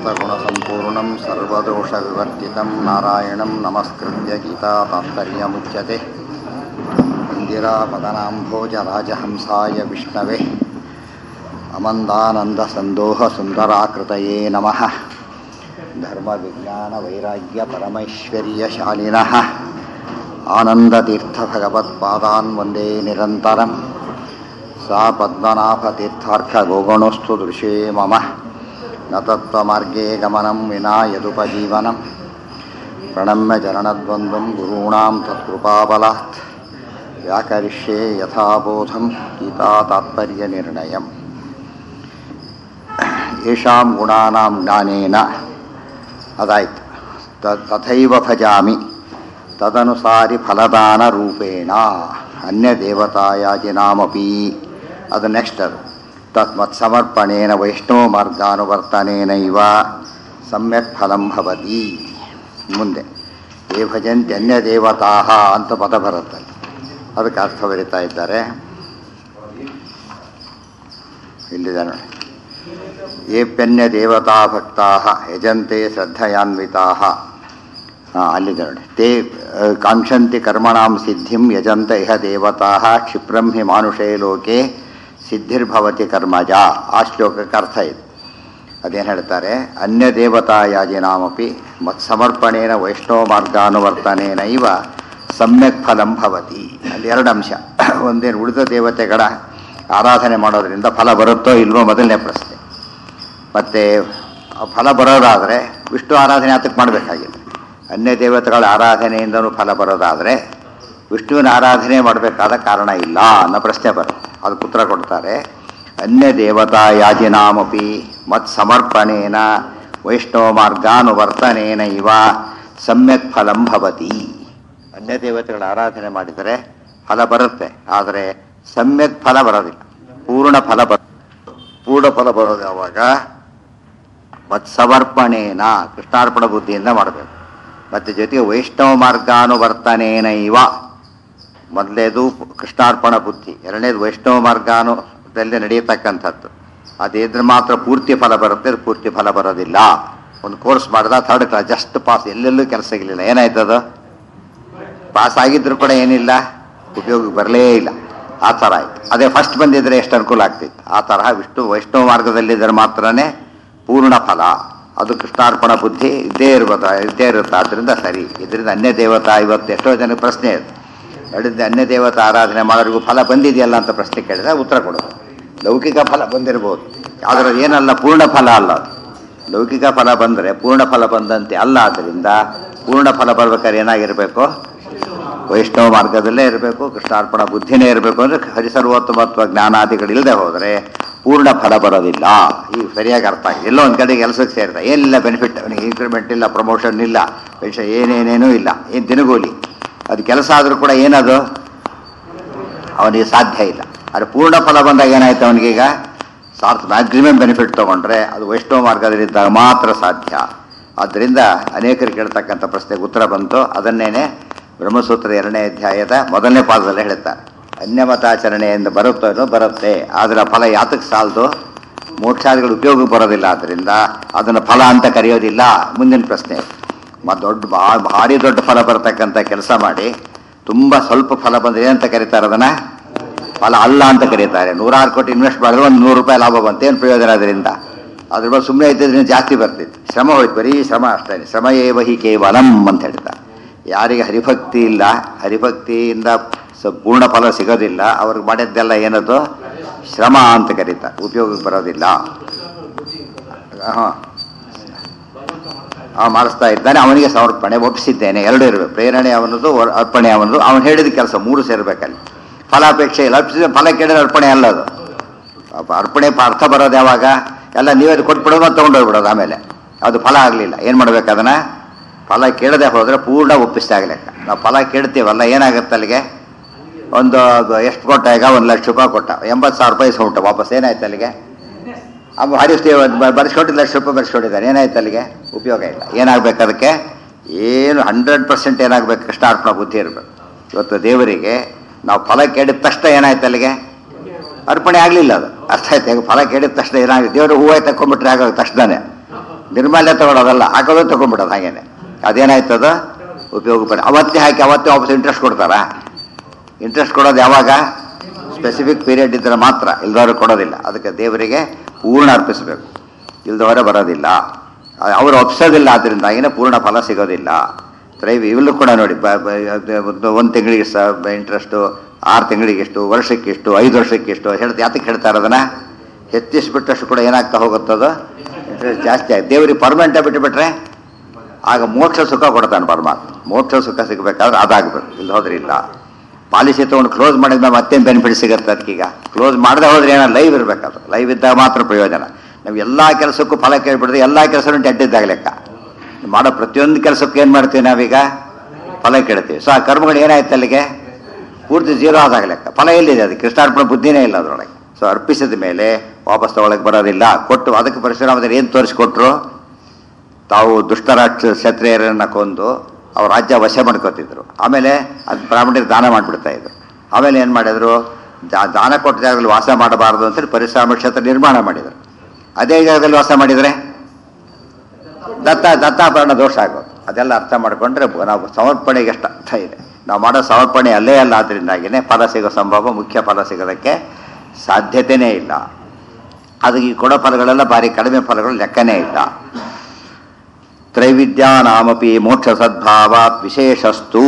समस्तगुणसम्पूर्णं सर्वदोषविवर्जितं नारायणं नमस्कृत्य गीतातात्पर्यमुच्यते इन्दिरापदनाम्भोजराजहंसाय विष्णवे अमन्दानन्दसन्दोहसुन्दराकृतये नमः धर्मविज्ञानवैराग्यपरमैश्वर्यशालिनः आनन्दतीर्थभगवत्पादान् वन्दे निरन्तरं सा पद्मनाभतीर्थार्घगोगणोऽस्तु दृशे मम न तत्त्वमार्गे गमनं विना यदुपजीवनं प्रणम्य चरणद्वन्द्वं गुरूणां तत्कृपाबलात् व्याकरिष्ये यथाबोधं गीतातात्पर्यनिर्णयम् येषां गुणानां ज्ञानेन ಅದಾಯ್ತು ತ ತಥೈವ ಭಜಾಮಿ ತದನುಸಾರಿ ಫಲದಾನರೂಪೇಣ ಅನ್ಯದೇವತಾಯಾಜಿನಾಮಪಿ ಅದು ನೆಕ್ಸ್ಟ್ ಅದು ತತ್ ಮತ್ಸಮರ್ಪಣೇನ ವೈಷ್ಣವ ಮಾರ್ಗಾನುವರ್ತನೇನೈವ ಸಮ್ಯಕ್ ಫಲಂ ಭವತಿ ಮುಂದೆ ಏ ಭಜಂತಿ ಅನ್ಯದೇವತಾ ಅಂತ ಪದ ಬರುತ್ತಲ್ಲಿ ಅದಕ್ಕೆ ಅರ್ಥ ಬರೀತಾ ಇದ್ದಾರೆ ಇಲ್ಲಿದೆ ನೋಡಿ ಏಪ್ಯನ್ಯ ದೇವತಾ ಭಕ್ತಾ ಯಜಂತೆ ಶ್ರದ್ಧಯಾನ್ವಿತಾ ಅಲ್ಲಿದೆ ನೋಡಿ ತೇ ಕಾಂಕ್ಷಂತಿ ಕರ್ಮಣಾಂ ಸಿದ್ಧಿಂ ಯಜಂತ ಇಹ ದೇವತಾ ಕ್ಷಿಪ್ರಂ ಹಿ ಮಾನುಷೇ ಲೋಕೆ ಸಿದ್ಧಿರ್ಭವತಿ ಕರ್ಮಜ ಆ ಶ್ಲೋಕಕ್ಕೆ ಅರ್ಥ ಇದೆ ಅದೇನು ಹೇಳ್ತಾರೆ ಅನ್ಯ ದೇವತಾಯಾಜಿನಾಮಪಿ ಮತ್ಸಮರ್ಪಣೇನ ವೈಷ್ಣವ ಮಾರ್ಗಾನುವರ್ತನೇನ ಇವ ಸಮ್ಯಕ್ ಫಲಂ ಭವತಿ ಅಲ್ಲಿ ಎರಡು ಅಂಶ ಒಂದೇನು ಉಳಿದ ದೇವತೆಗಳ ಆರಾಧನೆ ಮಾಡೋದ್ರಿಂದ ಫಲ ಬರುತ್ತೋ ಇಲ್ವೋ ಮೊದಲನೇ ಪ್ರಶ್ನೆ ಮತ್ತು ಫಲ ಬರೋದಾದರೆ ವಿಷ್ಣು ಆರಾಧನೆ ಆತಕ್ಕೆ ಮಾಡಬೇಕಾಗಿದೆ ಅನ್ಯ ದೇವತೆಗಳ ಆರಾಧನೆಯಿಂದನೂ ಫಲ ಬರೋದಾದರೆ ವಿಷ್ಣುವಿನ ಆರಾಧನೆ ಮಾಡಬೇಕಾದ ಕಾರಣ ಇಲ್ಲ ಅನ್ನೋ ಪ್ರಶ್ನೆ ಬರುತ್ತೆ ಅದಕ್ಕೆ ಉತ್ತರ ಕೊಡ್ತಾರೆ ಅನ್ಯ ದೇವತಾ ಯಾಜಿನಾಮಪಿ ಮತ್ ಸಮರ್ಪಣೇನ ವೈಷ್ಣವ ಮಾರ್ಗಾನುವರ್ತನೇನ ಇವ ಸಮ್ಯಕ್ ಫಲಂ ಭವತಿ ಅನ್ಯ ದೇವತೆಗಳ ಆರಾಧನೆ ಮಾಡಿದರೆ ಫಲ ಬರುತ್ತೆ ಆದರೆ ಸಮ್ಯಕ್ ಫಲ ಬರೋದಿಲ್ಲ ಪೂರ್ಣ ಫಲ ಬರ ಪೂರ್ಣ ಫಲ ಬರೋದು ಯಾವಾಗ ಮತ್ಸಮರ್ಪಣೇನ ಕೃಷ್ಣಾರ್ಪಣ ಬುದ್ಧಿಯಿಂದ ಮಾಡಬೇಕು ಮತ್ತು ಜೊತೆಗೆ ವೈಷ್ಣವ ಮಾರ್ಗಾನುವರ್ತನೇನ ಇವ ಮೊದಲೇದು ಕೃಷ್ಣಾರ್ಪಣ ಬುದ್ಧಿ ಎರಡನೇದು ವೈಷ್ಣವ ಮಾರ್ಗಾನುದಲ್ಲಿ ನಡೆಯತಕ್ಕಂಥದ್ದು ಅದಿದ್ರೆ ಮಾತ್ರ ಪೂರ್ತಿ ಫಲ ಬರುತ್ತೆ ಅದು ಪೂರ್ತಿ ಫಲ ಬರೋದಿಲ್ಲ ಒಂದು ಕೋರ್ಸ್ ಮಾಡಿದ ಥರ್ಡ್ ಕ್ಲಾಸ್ ಜಸ್ಟ್ ಪಾಸ್ ಎಲ್ಲೆಲ್ಲೂ ಕೆಲಸ ಸಿಗಲಿಲ್ಲ ಏನಾಯ್ತದು ಪಾಸ್ ಆಗಿದ್ರು ಕೂಡ ಏನಿಲ್ಲ ಉಪಯೋಗಕ್ಕೆ ಬರಲೇ ಇಲ್ಲ ಆ ಥರ ಆಯ್ತು ಅದೇ ಫಸ್ಟ್ ಬಂದಿದ್ರೆ ಎಷ್ಟು ಅನುಕೂಲ ಆಗ್ತಿತ್ತು ಆ ತರಹ ವಿಷ್ಣು ವೈಷ್ಣವ ಮಾರ್ಗದಲ್ಲಿದ್ದರೆ ಮಾತ್ರನೇ ಪೂರ್ಣ ಫಲ ಅದು ಕೃಷ್ಣಾರ್ಪಣ ಬುದ್ಧಿ ಇದ್ದೇ ಇರ್ಬೋದು ಇದ್ದೇ ಇರುತ್ತೆ ಆದ್ದರಿಂದ ಸರಿ ಇದರಿಂದ ಅನ್ಯ ದೇವತಾ ಇವತ್ತು ಎಷ್ಟೋ ಜನಕ್ಕೆ ಪ್ರಶ್ನೆ ಇದೆ ನಡೆದ ಅನ್ಯ ದೇವತಾ ಆರಾಧನೆ ಮಾಡೋರಿಗೂ ಫಲ ಬಂದಿದೆಯಲ್ಲ ಅಂತ ಪ್ರಶ್ನೆ ಕೇಳಿದ್ರೆ ಉತ್ತರ ಕೊಡೋದು ಲೌಕಿಕ ಫಲ ಬಂದಿರ್ಬೋದು ಆದರೆ ಏನಲ್ಲ ಪೂರ್ಣ ಫಲ ಅಲ್ಲ ಅದು ಲೌಕಿಕ ಫಲ ಬಂದರೆ ಪೂರ್ಣ ಫಲ ಬಂದಂತೆ ಅಲ್ಲ ಆದ್ದರಿಂದ ಪೂರ್ಣ ಫಲ ಬರ್ಬೇಕಾದ್ರೆ ಏನಾಗಿರಬೇಕು ವೈಷ್ಣವ ಮಾರ್ಗದಲ್ಲೇ ಇರಬೇಕು ಕೃಷ್ಣಾರ್ಪಣ ಬುದ್ಧಿನೇ ಇರಬೇಕು ಅಂದರೆ ಹರಿಸರ್ವೋತ್ತಮತ್ವ ಜ್ಞಾನಾದಿಗಳಿಲ್ಲದೆ ಹೋದರೆ ಪೂರ್ಣ ಫಲ ಬರೋದಿಲ್ಲ ಈಗ ಸರಿಯಾಗಿ ಅರ್ಥ ಆಗಿದೆ ಎಲ್ಲೋ ಒಂದು ಕಡೆ ಕೆಲಸಕ್ಕೆ ಸೇರ್ತಾ ಏನಿಲ್ಲ ಬೆನಿಫಿಟ್ ಅವನಿಗೆ ಇನ್ಕ್ರಿಮೆಂಟ್ ಇಲ್ಲ ಪ್ರಮೋಷನ್ ಇಲ್ಲ ವಿಷಯ ಏನೇನೇನೂ ಇಲ್ಲ ಏನು ದಿನಗೂಲಿ ಅದು ಕೆಲಸ ಆದರೂ ಕೂಡ ಏನದು ಅವನಿಗೆ ಸಾಧ್ಯ ಇಲ್ಲ ಆದರೆ ಪೂರ್ಣ ಫಲ ಬಂದಾಗ ಏನಾಯ್ತು ಅವನಿಗೀಗ ಸಾರ್ಥ ಮ್ಯಾಕ್ಸಿಮಮ್ ಬೆನಿಫಿಟ್ ತೊಗೊಂಡ್ರೆ ಅದು ವೈಷ್ಣವ ಮಾರ್ಗದಲ್ಲಿದ್ದಾಗ ಮಾತ್ರ ಸಾಧ್ಯ ಆದ್ದರಿಂದ ಅನೇಕರು ಕೇಳ್ತಕ್ಕಂಥ ಪ್ರಶ್ನೆಗೆ ಉತ್ತರ ಬಂತು ಅದನ್ನೇನೆ ಬ್ರಹ್ಮಸೂತ್ರ ಎರಡನೇ ಅಧ್ಯಾಯದ ಮೊದಲನೇ ಪಾದದಲ್ಲಿ ಹೇಳ್ತಾರೆ ಅನ್ಯಮತಾಚರಣೆಯಿಂದ ಬರುತ್ತೋ ಬರುತ್ತೆ ಆದರೆ ಫಲ ಯಾತಕ್ಕೆ ಸಾಲದು ಮೋಕ್ಷಾದಿಗಳು ಉಪಯೋಗಕ್ಕೆ ಬರೋದಿಲ್ಲ ಆದ್ದರಿಂದ ಅದನ್ನು ಫಲ ಅಂತ ಕರೆಯೋದಿಲ್ಲ ಮುಂದಿನ ಪ್ರಶ್ನೆ ಮತ್ತು ದೊಡ್ಡ ಬಾ ಭಾರಿ ದೊಡ್ಡ ಫಲ ಬರತಕ್ಕಂಥ ಕೆಲಸ ಮಾಡಿ ತುಂಬ ಸ್ವಲ್ಪ ಫಲ ಬಂದರೆ ಏನಂತ ಕರೀತಾರೆ ಅದನ್ನು ಫಲ ಅಲ್ಲ ಅಂತ ಕರೀತಾರೆ ನೂರಾರು ಕೋಟಿ ಇನ್ವೆಸ್ಟ್ ಮಾಡಿದ್ರೆ ಒಂದು ನೂರು ರೂಪಾಯಿ ಲಾಭ ಬಂತು ಏನು ಪ್ರಯೋಜನ ಅದರಿಂದ ಅದ್ರ ಬಗ್ಗೆ ಸುಮ್ಮನೆ ಇದ್ದಿದ್ರೆ ಜಾಸ್ತಿ ಬರ್ತಿತ್ತು ಶ್ರಮ ಹೋಯ್ತು ಬರೀ ಶ್ರಮ ಅಷ್ಟೇ ಶ್ರಮ ಏವ ಹಿ ಕೇವಲಂ ಅಂತ ಹೇಳ್ತಾರೆ ಯಾರಿಗೆ ಹರಿಭಕ್ತಿ ಇಲ್ಲ ಹರಿಭಕ್ತಿಯಿಂದ ಸ ಪೂರ್ಣ ಫಲ ಸಿಗೋದಿಲ್ಲ ಅವ್ರಿಗೆ ಮಾಡಿದ್ದೆಲ್ಲ ಏನದು ಶ್ರಮ ಅಂತ ಕರೀತಾರೆ ಉಪಯೋಗಕ್ಕೆ ಬರೋದಿಲ್ಲ ಹಾಂ ಅವನು ಮಾಡಿಸ್ತಾ ಇದ್ದಾನೆ ಅವನಿಗೆ ಸಮರ್ಪಣೆ ಒಪ್ಪಿಸಿದ್ದೇನೆ ಎರಡು ಇರಬೇಕು ಪ್ರೇರಣೆ ಅವನದು ಅರ್ಪಣೆ ಅವನದು ಅವನು ಹೇಳಿದ ಕೆಲಸ ಮೂರು ಸೇರ್ಬೇಕಲ್ಲಿ ಫಲಾಪೇಕ್ಷೆ ಇಲ್ಲ ಅರ್ಪಿಸಿದ ಫಲ ಕೇಳಿದ್ರೆ ಅರ್ಪಣೆ ಅಲ್ಲ ಅದು ಅರ್ಪಣೆ ಅರ್ಥ ಬರೋದು ಯಾವಾಗ ಎಲ್ಲ ನೀವೇ ಕೊಟ್ಬಿಡೋದು ಮತ್ತು ತೊಗೊಂಡೋಗ್ಬಿಡೋದು ಆಮೇಲೆ ಅದು ಫಲ ಆಗಲಿಲ್ಲ ಏನು ಮಾಡ್ಬೇಕು ಅದನ್ನು ಫಲ ಕೇಳದೆ ಹೋದರೆ ಪೂರ್ಣ ಒಪ್ಪಿಸ್ತಾ ಲೆಕ್ಕ ನಾವು ಫಲ ಕೇಳ್ತೀವಲ್ಲ ಏನಾಗುತ್ತೆ ಅಲ್ಲಿಗೆ ಒಂದು ಎಷ್ಟು ಕೊಟ್ಟ ಈಗ ಒಂದು ಲಕ್ಷ ರೂಪಾಯಿ ಕೊಟ್ಟ ಎಂಬತ್ತು ಸಾವಿರ ರೂಪಾಯಿ ಇಸ್ಕೊಂಬಿಟ್ಟ ವಾಪಸ್ ಏನಾಯ್ತು ಅಲ್ಲಿಗೆ ಅವ ಹರಿಸ್ತೀವಿ ಬರ್ಸ್ಕೊಟ್ಟಿದ್ದು ಲಕ್ಷ ರೂಪಾಯಿ ಬರ್ಸ್ಕೊಟ್ಟಿದ್ದಾನೆ ಏನಾಯ್ತು ಅಲ್ಲಿಗೆ ಉಪಯೋಗ ಇಲ್ಲ ಏನಾಗಬೇಕು ಅದಕ್ಕೆ ಏನು ಹಂಡ್ರೆಡ್ ಪರ್ಸೆಂಟ್ ಏನಾಗಬೇಕು ಕೃಷ್ಣಾರ್ಪಣ ಬುದ್ಧಿ ಇರಬೇಕು ಇವತ್ತು ದೇವರಿಗೆ ನಾವು ಫಲ ಕೇಳಿದ ತಕ್ಷಣ ಏನಾಯ್ತು ಅಲ್ಲಿಗೆ ಅರ್ಪಣೆ ಆಗಲಿಲ್ಲ ಅದು ಅರ್ಥ ಆಯ್ತು ಈಗ ಫಲ ಕೇಳಿದ ತಕ್ಷಣ ಏನಾಗುತ್ತೆ ದೇವರು ಹೂವಾಯ್ ತಕೊಂಡ್ಬಿಟ್ರೆ ಆಗೋದು ತಕ್ಷಣನೇ ನಿರ್ಮಾಲ್ಯ ತಗೊಳ್ಳೋದಲ್ಲ ಹಾಕೋದು ತಗೊಂಡ್ಬಿಡೋದು ಹಾಗೇನೆ ಅದೇನಾಯ್ತದ ಉಪಯೋಗ ಪಡ ಅವತ್ತೇ ಹಾಕಿ ಅವತ್ತೇ ವಾಪಸ್ ಇಂಟ್ರೆಸ್ಟ್ ಕೊಡ್ತಾರಾ ಇಂಟ್ರೆಸ್ಟ್ ಕೊಡೋದು ಯಾವಾಗ ಸ್ಪೆಸಿಫಿಕ್ ಪೀರಿಯಡ್ ಇದ್ದರೆ ಮಾತ್ರ ಇಲ್ದವ್ರಿಗೆ ಕೊಡೋದಿಲ್ಲ ಅದಕ್ಕೆ ದೇವರಿಗೆ ಪೂರ್ಣ ಅರ್ಪಿಸಬೇಕು ಇಲ್ದವರೇ ಬರೋದಿಲ್ಲ ಅ- ಅವರು ಒಪ್ಸೋದಿಲ್ಲ ಆದ್ದರಿಂದಾಗಿನೇ ಪೂರ್ಣ ಫಲ ಸಿಗೋದಿಲ್ಲ ತ್ರೈವಿ ಇವೆಲ್ಲೂ ಕೂಡ ನೋಡಿ ಬ ಒಂದು ತಿಂಗಳಿಗೆ ಸ ಇಂಟ್ರೆಸ್ಟು ಆರು ತಿಂಗಳಿಗೆ ಎಷ್ಟು ವರ್ಷಕ್ಕೆ ಎಷ್ಟು ಐದು ವರ್ಷಕ್ಕೆ ಎಷ್ಟು ಹೇಳ್ತಾ ಯಾತಕ್ಕೆ ಹೇಳ್ತಾರೆ ಅದನ್ನು ಹೆಚ್ಚಿಸ್ಬಿಟ್ಟಷ್ಟು ಕೂಡ ಏನಾಗ್ತಾ ಹೋಗುತ್ತದು ಇಂಟ್ರೆಸ್ಟ್ ಜಾಸ್ತಿ ಆಗಿ ದೇವರಿಗೆ ಪರ್ಮನೆಂಟಾಗಿ ಬಿಟ್ಟುಬಿಟ್ರೆ ಆಗ ಮೋಕ್ಷ ಸುಖ ಕೊಡ್ತಾನೆ ಪರಮಾತ್ಮ ಮೋಕ್ಷ ಸುಖ ಸಿಗಬೇಕಾದ್ರೆ ಅದಾಗಬೇಕು ಇಲ್ಲಿ ಹೋದ್ರೆ ಇಲ್ಲ ಪಾಲಿಸಿ ತೊಗೊಂಡು ಕ್ಲೋಸ್ ಮಾಡಿದ್ಮೇಲೆ ಮತ್ತೇನು ಬೆನಿಫಿಟ್ ಸಿಗುತ್ತೆ ಅದಕ್ಕೀಗ ಕ್ಲೋಸ್ ಮಾಡದೆ ಹೋದ್ರೆ ಏನೋ ಲೈವ್ ಇರಬೇಕದು ಲೈವ್ ಇದ್ದಾಗ ಮಾತ್ರ ಪ್ರಯೋಜನ ನಾವು ಎಲ್ಲ ಕೆಲಸಕ್ಕೂ ಫಲ ಕೇಳ್ಬಿಡಿದ್ರೆ ಎಲ್ಲ ಕೆಲಸನೂ ಡೆಡ್ ಇದ್ದಾಗ ಲೆಕ್ಕ ಮಾಡೋ ಪ್ರತಿಯೊಂದು ಕೆಲಸಕ್ಕೂ ಏನು ಮಾಡ್ತೀವಿ ನಾವೀಗ ಫಲ ಕೇಳ್ತೀವಿ ಸೊ ಆ ಕರ್ಮಗಳು ಏನಾಯ್ತು ಅಲ್ಲಿಗೆ ಪೂರ್ತಿ ಜೀರೋ ಆದಾಗ ಲೆಕ್ಕ ಫಲ ಎಲ್ಲಿದೆ ಅದು ಕೃಷ್ಣಾರ್ಪಣ ಬುದ್ಧಿನೇ ಇಲ್ಲ ಅದರೊಳಗೆ ಸೊ ಅರ್ಪಿಸಿದ ಮೇಲೆ ವಾಪಸ್ ತಗೊಳಕ್ಕೆ ಬರೋದಿಲ್ಲ ಕೊಟ್ಟು ಅದಕ್ಕೆ ಪರಶುರಾಮದಲ್ಲಿ ಏನು ತೋರಿಸ್ಕೊಟ್ರು ತಾವು ದುಷ್ಟರಾಕ್ಷ ಕ್ಷತ್ರಿಯರನ್ನ ಕೊಂದು ಅವ್ರ ರಾಜ್ಯ ವಶ ಮಾಡ್ಕೋತಿದ್ರು ಆಮೇಲೆ ಅದು ಬ್ರಾಹ್ಮಣರಿಗೆ ದಾನ ಮಾಡಿಬಿಡ್ತಾ ಇದ್ರು ಆಮೇಲೆ ಏನು ಮಾಡಿದ್ರು ದಾ- ದಾನ ಕೊಟ್ಟ ಜಾಗದಲ್ಲಿ ವಾಸ ಮಾಡಬಾರದು ಅಂತೇಳಿ ಪರಿಶ್ರಮ ಕ್ಷೇತ್ರ ನಿರ್ಮಾಣ ಮಾಡಿದರು ಅದೇ ಜಾಗದಲ್ಲಿ ವಾಸ ಮಾಡಿದರೆ ದತ್ತ ದತ್ತಾಭರಣ ದೋಷ ಆಗೋದು ಅದೆಲ್ಲ ಅರ್ಥ ಮಾಡಿಕೊಂಡ್ರೆ ನಾವು ಸಮರ್ಪಣೆಗೆ ಎಷ್ಟು ಅರ್ಥ ಇದೆ ನಾವು ಮಾಡೋ ಸಮರ್ಪಣೆ ಅಲ್ಲೇ ಅಲ್ಲ ಆದ್ದರಿಂದಾಗಿನೇ ಫಲ ಸಿಗೋ ಸಂಭವ ಮುಖ್ಯ ಫಲ ಸಿಗೋದಕ್ಕೆ ಸಾಧ್ಯತೆಯೇ ಇಲ್ಲ ಅದು ಈ ಕೊಡೋ ಫಲಗಳೆಲ್ಲ ಭಾರಿ ಕಡಿಮೆ ಫಲಗಳು ಲೆಕ್ಕನೇ ಇಲ್ಲ ತ್ರೈವಿದ್ಯಾನಾಮಪಿ ಮೋಕ್ಷ ಸದ್ಭಾವಾತ್ ವಿಶೇಷಸ್ತು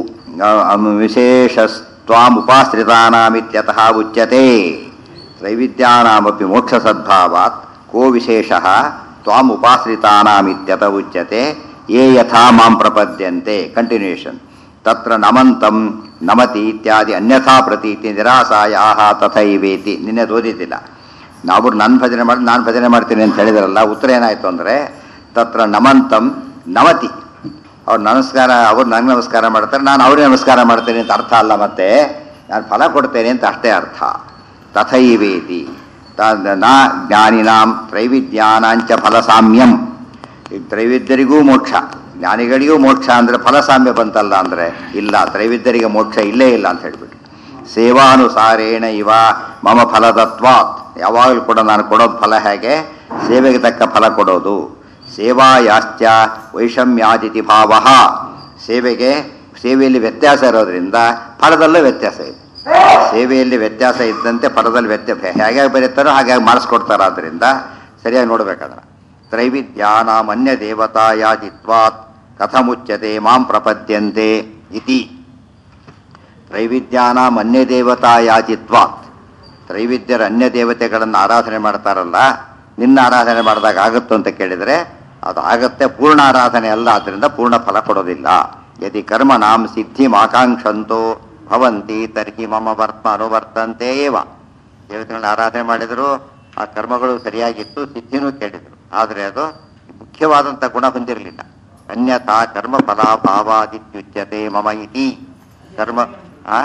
ವಿಶೇಷಸ್ತ್ವಾಮುಪಾಶ್ರಿತಾನಾಮಿತ್ಯತಃ ಉಚ್ಯತೆ ತ್ರೈವಿದ್ಯಾನಾಮಪಿ ಮೋಕ್ಷ ಸದ್ಭಾವಾತ್ ಕೋ ವಿಶೇಷ ತ್ವಾಮುಪಾಶ್ರಿತಾನಾಮಿತ್ಯತ ಉಚ್ಯತೆ ಯೇ ಯಥಾ ಮಾಂ ಪ್ರಪದ್ಯಂತೆ ಕಂಟಿನ್ಯೂಷನ್ ತತ್ರ ನಮಂತಂ ನಮತಿ ಇತ್ಯಾದಿ ಅನ್ಯಥಾ ಪ್ರತೀತಿ ನಿರಾಸಾಯ ಆಹ ತಥೈವೇತಿ ನಿನ್ನೆ ಓದಿದ್ದಿಲ್ಲ ನಾವು ನನ್ನ ಭಜನೆ ಮಾಡಿ ನಾನು ಭಜನೆ ಮಾಡ್ತೀನಿ ಅಂತ ಹೇಳಿದ್ರಲ್ಲ ಉತ್ತರ ಏನಾಯಿತು ಅಂದರೆ ತತ್ರ ನಮಂತಂ ನಮತಿ ಅವ್ರು ನಮಸ್ಕಾರ ಅವ್ರು ನನಗೆ ನಮಸ್ಕಾರ ಮಾಡ್ತಾರೆ ನಾನು ಅವ್ರಿಗೆ ನಮಸ್ಕಾರ ಮಾಡ್ತೇನೆ ಅಂತ ಅರ್ಥ ಅಲ್ಲ ಮತ್ತೆ ನಾನು ಫಲ ಕೊಡ್ತೇನೆ ಅಂತ ಅಷ್ಟೇ ಅರ್ಥ ತಥೈವೇತಿ ತ- ನಾ ಜ್ಞಾನಿನಾಂ ತ್ರೈವಿದ್ಯಾನಾಂಚ ಫಲಸಾಮ್ಯಂ ಈ ತ್ರೈವಿದ್ಯರಿಗೂ ಮೋಕ್ಷ ಜ್ಞಾನಿಗಳಿಗೂ ಮೋಕ್ಷ ಅಂದರೆ ಫಲಸಾಮ್ಯ ಬಂತಲ್ಲ ಅಂದರೆ ಇಲ್ಲ ತ್ರೈವಿದ್ಯರಿಗೆ ಮೋಕ್ಷ ಇಲ್ಲೇ ಇಲ್ಲ ಅಂತ ಹೇಳ್ಬಿಟ್ಟು ಸೇವಾನುಸಾರೇಣ ಇವ ಮಮ ಫಲದತ್ವಾತ್ ಯಾವಾಗಲೂ ಕೂಡ ನಾನು ಕೊಡೋದು ಫಲ ಹೇಗೆ ಸೇವೆಗೆ ತಕ್ಕ ಫಲ ಕೊಡೋದು ಸೇವಾಯಾಶ್ಚ ವೈಷಮ್ಯಾದಿತಿ ಭಾವ ಸೇವೆಗೆ ಸೇವೆಯಲ್ಲಿ ವ್ಯತ್ಯಾಸ ಇರೋದ್ರಿಂದ ಫಲದಲ್ಲೂ ವ್ಯತ್ಯಾಸ ಇದೆ ಸೇವೆಯಲ್ಲಿ ವ್ಯತ್ಯಾಸ ಇದ್ದಂತೆ ಫಲದಲ್ಲಿ ವ್ಯತ್ಯಾಸ ಹೇಗೆ ಬರೀತಾರೋ ಹಾಗೆ ಮಾಡಿಸ್ಕೊಡ್ತಾರೆ ಆದ್ದರಿಂದ ಸರಿಯಾಗಿ ನೋಡ್ಬೇಕಾದ್ರೆ ತ್ರೈವಿದ್ಯಾನಾಮನ್ಯ ದೇವತಾಯಾಜಿತ್ವಾತ್ ಕಥಮುಚ್ಯತೆ ಮಾಂ ಪ್ರಪದ್ಯಂತೆ ಇತಿ ತ್ರೈವಿದ್ಯಾನಾಂ ಅನ್ಯ ದೇವತಾಯಾಜಿತ್ವಾತ್ ತ್ರೈವಿದ್ಯರ ಅನ್ಯ ದೇವತೆಗಳನ್ನು ಆರಾಧನೆ ಮಾಡ್ತಾರಲ್ಲ ನಿನ್ನ ಆರಾಧನೆ ಮಾಡಿದಾಗ ಆಗುತ್ತೋ ಅಂತ ಕೇಳಿದರೆ ಅದು ಆಗತ್ತೆ ಪೂರ್ಣ ಆರಾಧನೆ ಅಲ್ಲ ಆದ್ದರಿಂದ ಪೂರ್ಣ ಫಲ ಕೊಡೋದಿಲ್ಲ ಯದಿ ಕರ್ಮ ನಾಂ ಸಿದ್ಧಿ ಆಕಾಂಕ್ಷಂತೋ ಭವಂತಿ ತರ್ಹಿ ಮಮ ವರ್ತ ಅನುವರ್ತಂತೆ ಏವ ದೇವತೆಗಳನ್ನ ಆರಾಧನೆ ಮಾಡಿದ್ರು ಆ ಕರ್ಮಗಳು ಸರಿಯಾಗಿತ್ತು ಸಿದ್ಧಿನೂ ಕೇಳಿದ್ರು ಆದರೆ ಅದು ಮುಖ್ಯವಾದಂಥ ಗುಣ ಹೊಂದಿರಲಿಲ್ಲ ಅನ್ಯಥಾ ಕರ್ಮ ಫಲಾಭಾವಾದಿತ್ಯುಚ್ಯತೆ ಮಮ ಇತಿ ಕರ್ಮ ಆ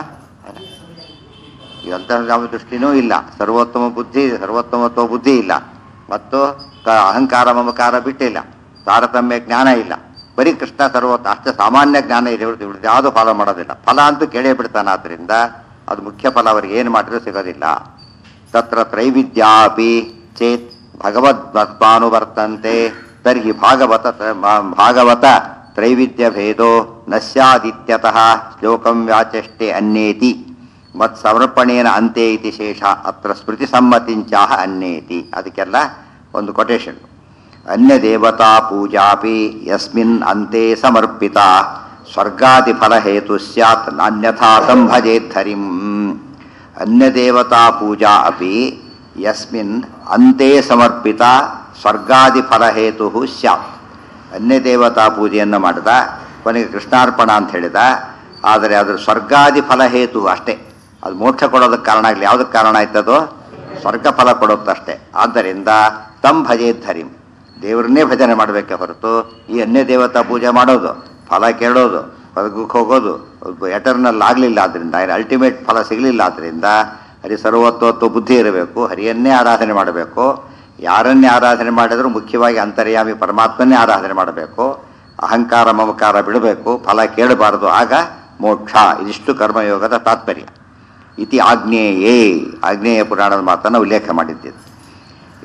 ಈ ಅಂತರ್ಜಾಮ ದೃಷ್ಟಿನೂ ಇಲ್ಲ ಸರ್ವೋತ್ತಮ ಬುದ್ಧಿ ಸರ್ವೋತ್ತಮತ್ವ ಬುದ್ಧಿ ಇಲ್ಲ ಮತ್ತು ಕ- ಅಹಂಕಾರ ಮಮಕಾರ ಬಿಟ್ಟಿಲ್ಲ ತಾರತಮ್ಯ ಜ್ಞಾನ ಇಲ್ಲ ಬರೀ ಕೃಷ್ಣ ಸರ್ವೋತ್ತ ಅಷ್ಟೇ ಸಾಮಾನ್ಯ ಜ್ಞಾನ ಇದೆ ಹೊರತು ಇವ್ರದ್ದು ಯಾವುದು ಫಲ ಮಾಡೋದಿಲ್ಲ ಫಲ ಅಂತೂ ಕೇಳೇ ಬಿಡ್ತಾನೆ ಆದ್ರಿಂದ ಅದು ಮುಖ್ಯ ಫಲ ಅವರಿಗೆ ಏನು ಮಾಡಿದ್ರೂ ಸಿಗೋದಿಲ್ಲ ತತ್ರ ತ್ರೈವಿದ್ಯಾಪಿ ಚೇತ್ ಭಗವದ್ಭಕ್ತಾನುವರ್ತಂತೆ ತರ್ಹಿ ಭಾಗವತ ಭಾಗವತ ತ್ರೈವಿದ್ಯ ಭೇದೋ ನ ಸ್ಯಾದಿತ್ಯತಃ ಶ್ಲೋಕಂ ವ್ಯಾಚಷ್ಟೆ ಅನ್ಯೇತಿ ಮತ್ ಸಮರ್ಪಣೇನ ಅಂತೆ ಇತಿ ಶೇಷ ಅತ್ರ ಸ್ಮೃತಿ ಸಮ್ಮತಿಂಚಾಹ ಅನ್ಯೇತಿ ಅದಕ್ಕೆಲ್ಲ ಒಂದು ಕೊಟೇಶನ್ ಅನ್ಯ ದೇವತಾ ಪೂಜಾಪಿ ಯಸ್ಮಿನ್ ಅಂತೆ ಸಮರ್ಪಿತ ಸ್ವರ್ಗಾದಿ ಫಲ ಹೇತು ಸ್ಯಾತ್ ನಾನ್ಯಥಾ ಸಂಭಜೇದ್ಧರಿಂ ಅನ್ಯ ದೇವತಾ ಪೂಜಾ ಅಪಿ ಯಸ್ಮಿನ್ ಅಂತೆ ಸಮರ್ಪಿತ ಸ್ವರ್ಗಾದಿ ಫಲ ಹೇತು ಸ್ಯಾತ್ ಅನ್ಯ ದೇವತಾ ಪೂಜೆಯನ್ನು ಮಾಡಿದ ಕೊನೆಗೆ ಕೃಷ್ಣಾರ್ಪಣ ಅಂತ ಹೇಳಿದ ಆದರೆ ಅದ್ರ ಸ್ವರ್ಗಾದಿ ಫಲ ಹೇತು ಅಷ್ಟೇ ಅದು ಮೋಕ್ಷ ಕೊಡೋದಕ್ಕೆ ಕಾರಣ ಆಗಲಿ ಯಾವುದಕ್ಕೆ ಕಾರಣ ಆಯ್ತದು ಸ್ವರ್ಗ ಫಲ ಕೊಡುತ್ತಷ್ಟೇ ಆದ್ದರಿಂದ ತಂ ಭಜೇದ್ಧರಿಂ ದೇವರನ್ನೇ ಭಜನೆ ಮಾಡಬೇಕೆ ಹೊರತು ಈ ಅನ್ಯ ದೇವತಾ ಪೂಜೆ ಮಾಡೋದು ಫಲ ಕೇಳೋದು ಸ್ವರ್ಗಕ್ಕೆ ಹೋಗೋದು ಎಟರ್ನಲ್ ಆಗಲಿಲ್ಲ ಆದ್ದರಿಂದ ಅಲ್ಟಿಮೇಟ್ ಫಲ ಸಿಗಲಿಲ್ಲ ಆದ್ದರಿಂದ ಹರಿ ಸರ್ವತ್ವತ್ವ ಬುದ್ಧಿ ಇರಬೇಕು ಹರಿಯನ್ನೇ ಆರಾಧನೆ ಮಾಡಬೇಕು ಯಾರನ್ನೇ ಆರಾಧನೆ ಮಾಡಿದರೂ ಮುಖ್ಯವಾಗಿ ಅಂತರ್ಯಾಮಿ ಪರಮಾತ್ಮನ್ನೇ ಆರಾಧನೆ ಮಾಡಬೇಕು ಅಹಂಕಾರ ಮಮಕಾರ ಬಿಡಬೇಕು ಫಲ ಕೇಳಬಾರದು ಆಗ ಮೋಕ್ಷ ಇದಿಷ್ಟು ಕರ್ಮಯೋಗದ ತಾತ್ಪರ್ಯ ಇತಿ ಆಗ್ನೇಯೇ ಆಗ್ನೇಯ ಪುರಾಣದ ಮಾತನ್ನು ಉಲ್ಲೇಖ ಮಾಡಿದ್ದಿದ್ದು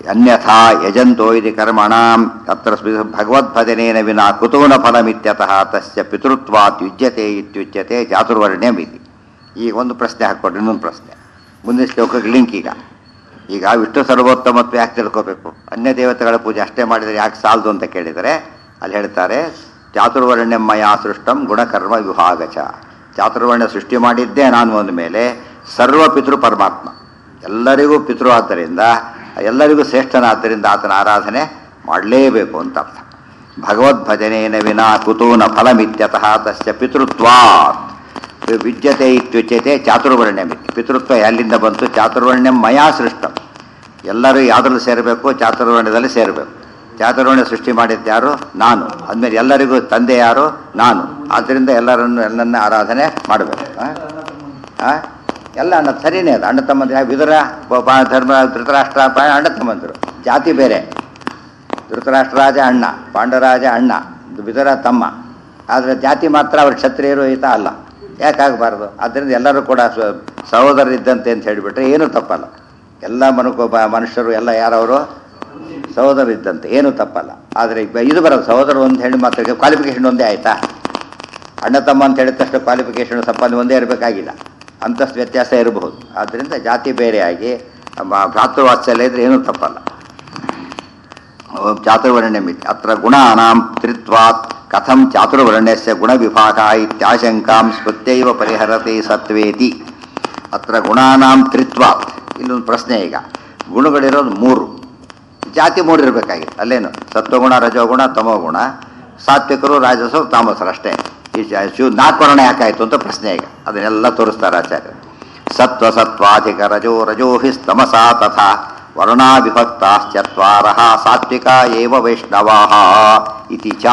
ಅನ್ಯಥಾ ಯಜಂತೋ ಇತಿ ಕರ್ಮಣಾಂ ತತ್ರ ಸ್ಮಿ- ಭಗವದ್ಭಜನೇನ ವಿನಾ ಕುತೂನ ಫಲಮಿತ್ಯತಃ ತಸ್ಯ ಪಿತೃತ್ವಾತ್ ಯುಜ್ಯತೆ ಇತ್ಯುಚ್ಯತೆ ಚಾತುರ್ವರ್ಣ್ಯಮಿತಿ ಈಗ ಒಂದು ಪ್ರಶ್ನೆ ಹಾಕ್ಕೊಡ್ರಿ ಇನ್ನೊಂದು ಪ್ರಶ್ನೆ ಮುಂದಿನ ಶ್ಲೋಕಕ್ಕೆ ಲಿಂಕ್ ಈಗ ಈಗ ವಿಷ್ಣು ಸರ್ವೋತ್ತಮತ್ವ ಯಾಕೆ ತಿಳ್ಕೋಬೇಕು ಅನ್ಯ ದೇವತೆಗಳ ಪೂಜೆ ಅಷ್ಟೇ ಮಾಡಿದರೆ ಯಾಕೆ ಸಾಲದು ಅಂತ ಕೇಳಿದರೆ ಅಲ್ಲಿ ಹೇಳ್ತಾರೆ ಚಾತುರ್ವರ್ಣ್ಯಮಯ ಸೃಷ್ಟಂ ಗುಣಕರ್ಮ ವಿಭಾಗಚ ಚಾತುರ್ವರ್ಣ್ಯ ಸೃಷ್ಟಿ ಮಾಡಿದ್ದೇ ನಾನು ಅಂದ ಮೇಲೆ ಸರ್ವ ಪಿತೃ ಪರಮಾತ್ಮ ಎಲ್ಲರಿಗೂ ಪಿತೃ ಆದ್ದರಿಂದ ಎಲ್ಲರಿಗೂ ಶ್ರೇಷ್ಠನಾದ್ದರಿಂದ ಆತನ ಆರಾಧನೆ ಮಾಡಲೇಬೇಕು ಅಂತ ಅರ್ಥ ಭಗವದ್ಭಜನೇನ ವಿನಾ ಕುತೂನ ಫಲಮಿತ್ಯತಃ ತಸ್ಯ ಪಿತೃತ್ವಾತ್ ವಿದ್ಯತೆ ಇತ್ಯುಚ್ಯತೆ ಚಾತುರ್ವರ್ಣ್ಯಂ ಪಿತೃತ್ವ ಎಲ್ಲಿಂದ ಬಂತು ಚಾತುರ್ವರ್ಣ್ಯಂ ಮಯಾ ಸೃಷ್ಟಂ ಎಲ್ಲರೂ ಯಾವುದ್ರಲ್ಲಿ ಸೇರಬೇಕು ಚಾತುರ್ವರ್ಣ್ಯದಲ್ಲಿ ಸೇರಬೇಕು ಚಾತುರ್ವರ್ಣ್ಯ ಸೃಷ್ಟಿ ಮಾಡಿದ್ದು ಯಾರು ನಾನು ಅಂದಮೇಲೆ ಎಲ್ಲರಿಗೂ ತಂದೆ ಯಾರು ನಾನು ಆದ್ದರಿಂದ ಎಲ್ಲರನ್ನು ಎಲ್ಲನ್ನ ಆರಾಧನೆ ಮಾಡಬೇಕು ಆ? ಆ? ಎಲ್ಲ ಅಣ್ಣ ಸರಿನೇ ಅದು ಅಣ್ಣ ತಮ್ಮಂದ್ರೆ ವಿದುರ ಬ- ಬ- ಧರ್ಮ ಧೃತರಾಷ್ಟ್ರ ಪ- ಅಣ್ಣ ತಮ್ಮಂದರು ಜಾತಿ ಬೇರೆ ಧೃತರಾಷ್ಟ್ರರಾಜ ಅಣ್ಣ ಪಾಂಡರಾಜ ಅಣ್ಣ ವಿದುರ ತಮ್ಮ ಆದರೆ ಜಾತಿ ಮಾತ್ರ ಅವ್ರ ಕ್ಷತ್ರಿಯರು ಈತ ಅಲ್ಲ ಯಾಕಾಗಬಾರ್ದು ಆದ್ದರಿಂದ ಎಲ್ಲರೂ ಕೂಡ ಸ- ಸಹೋದರರಿದ್ದಂತೆ ಅಂತ ಹೇಳಿಬಿಟ್ರೆ ಏನೂ ತಪ್ಪಲ್ಲ ಎಲ್ಲ ಮನುಕ ಬ- ಮನುಷ್ಯರು ಎಲ್ಲ ಯಾರವರು ಸಹೋದರರಿದ್ದಂತೆ ಏನೂ ತಪ್ಪಲ್ಲ ಆದರೆ ಈಗ ಇದು ಬರೋದು ಸಹೋದರ ಒಂದು ಹೇಳಿ ಮಾತ್ರ ಕ್ವಾಲಿಫಿಕೇಶನ್ ಒಂದೇ ಆಯಿತಾ ಅಣ್ಣ ತಮ್ಮ ಅಂತ ಹೇಳಿದ ತಕ್ಷಣ ಕ್ವಾಲಿಫಿಕೇಶನ್ ಸಂಪಾದನೆ ಒಂದೇ ಇರಬೇಕಾಗಿಲ್ಲ ಅಂತಸ್ತು ವ್ಯತ್ಯಾಸ ಇರಬಹುದು ಆದ್ದರಿಂದ ಜಾತಿ ಬೇರೆಯಾಗಿ ಮ- ಭ್ರಾತೃವಾತ್ಸಲ್ಯ ಇದ್ರೆ ಏನೂ ತಪ್ಪಲ್ಲ ಚಾತುರ್ವರ್ಣ್ಯಮಿತಿ ಅತ್ರ ಗುಣಾನಾಂ ತ್ರಿತ್ವಾತ್ ಕಥಂ ಚಾತುರ್ವರ್ಣ್ಯಸ್ಯ ಗುಣವಿಭಾಗ ಇತ್ಯಾಶಂಕಾಂ ಸ್ಮೃತ್ಯೈವ ಪರಿಹರತೆ ಸತ್ವೇತಿ ಅತ್ರ ಗುಣಾನಾಂ ತ್ರಿತ್ವಾತ್ ಇಲ್ಲೊಂದು ಪ್ರಶ್ನೆ ಈಗ ಗುಣಗಳಿರೋದು ಮೂರು ಜಾತಿ ಮೂರು ಇರಬೇಕಾಗಿತ್ತು ಅಲ್ಲೇನು ಸತ್ವಗುಣ ರಜೋಗುಣ ತಮೋಗುಣ ಸಾತ್ವಿಕರು ರಾಜಸರು ತಾಮಸರು ಅಷ್ಟೇ ಈ ಜ- ಶಿವ ನಾಲ್ಕು ವರ್ಣ ಯಾಕಾಯ್ತು ಅಂತ ಪ್ರಶ್ನೆ ಈಗ ಅದನ್ನೆಲ್ಲ ತೋರಿಸ್ತಾರೆ ಆಚಾರ್ಯರು ಸತ್ವ ಸತ್ವಾಧಿಕ ರಜೋ ರಜೋಹಿಸ್ತಮಸಾ ತಥಾ ವರ್ಣಾ ವಿಭಕ್ತಾಶ್ಚತ್ವಾರ ಸಾತ್ವಿಕ ಏವ ವೈಷ್ಣವಾ ಇತಿ ಚ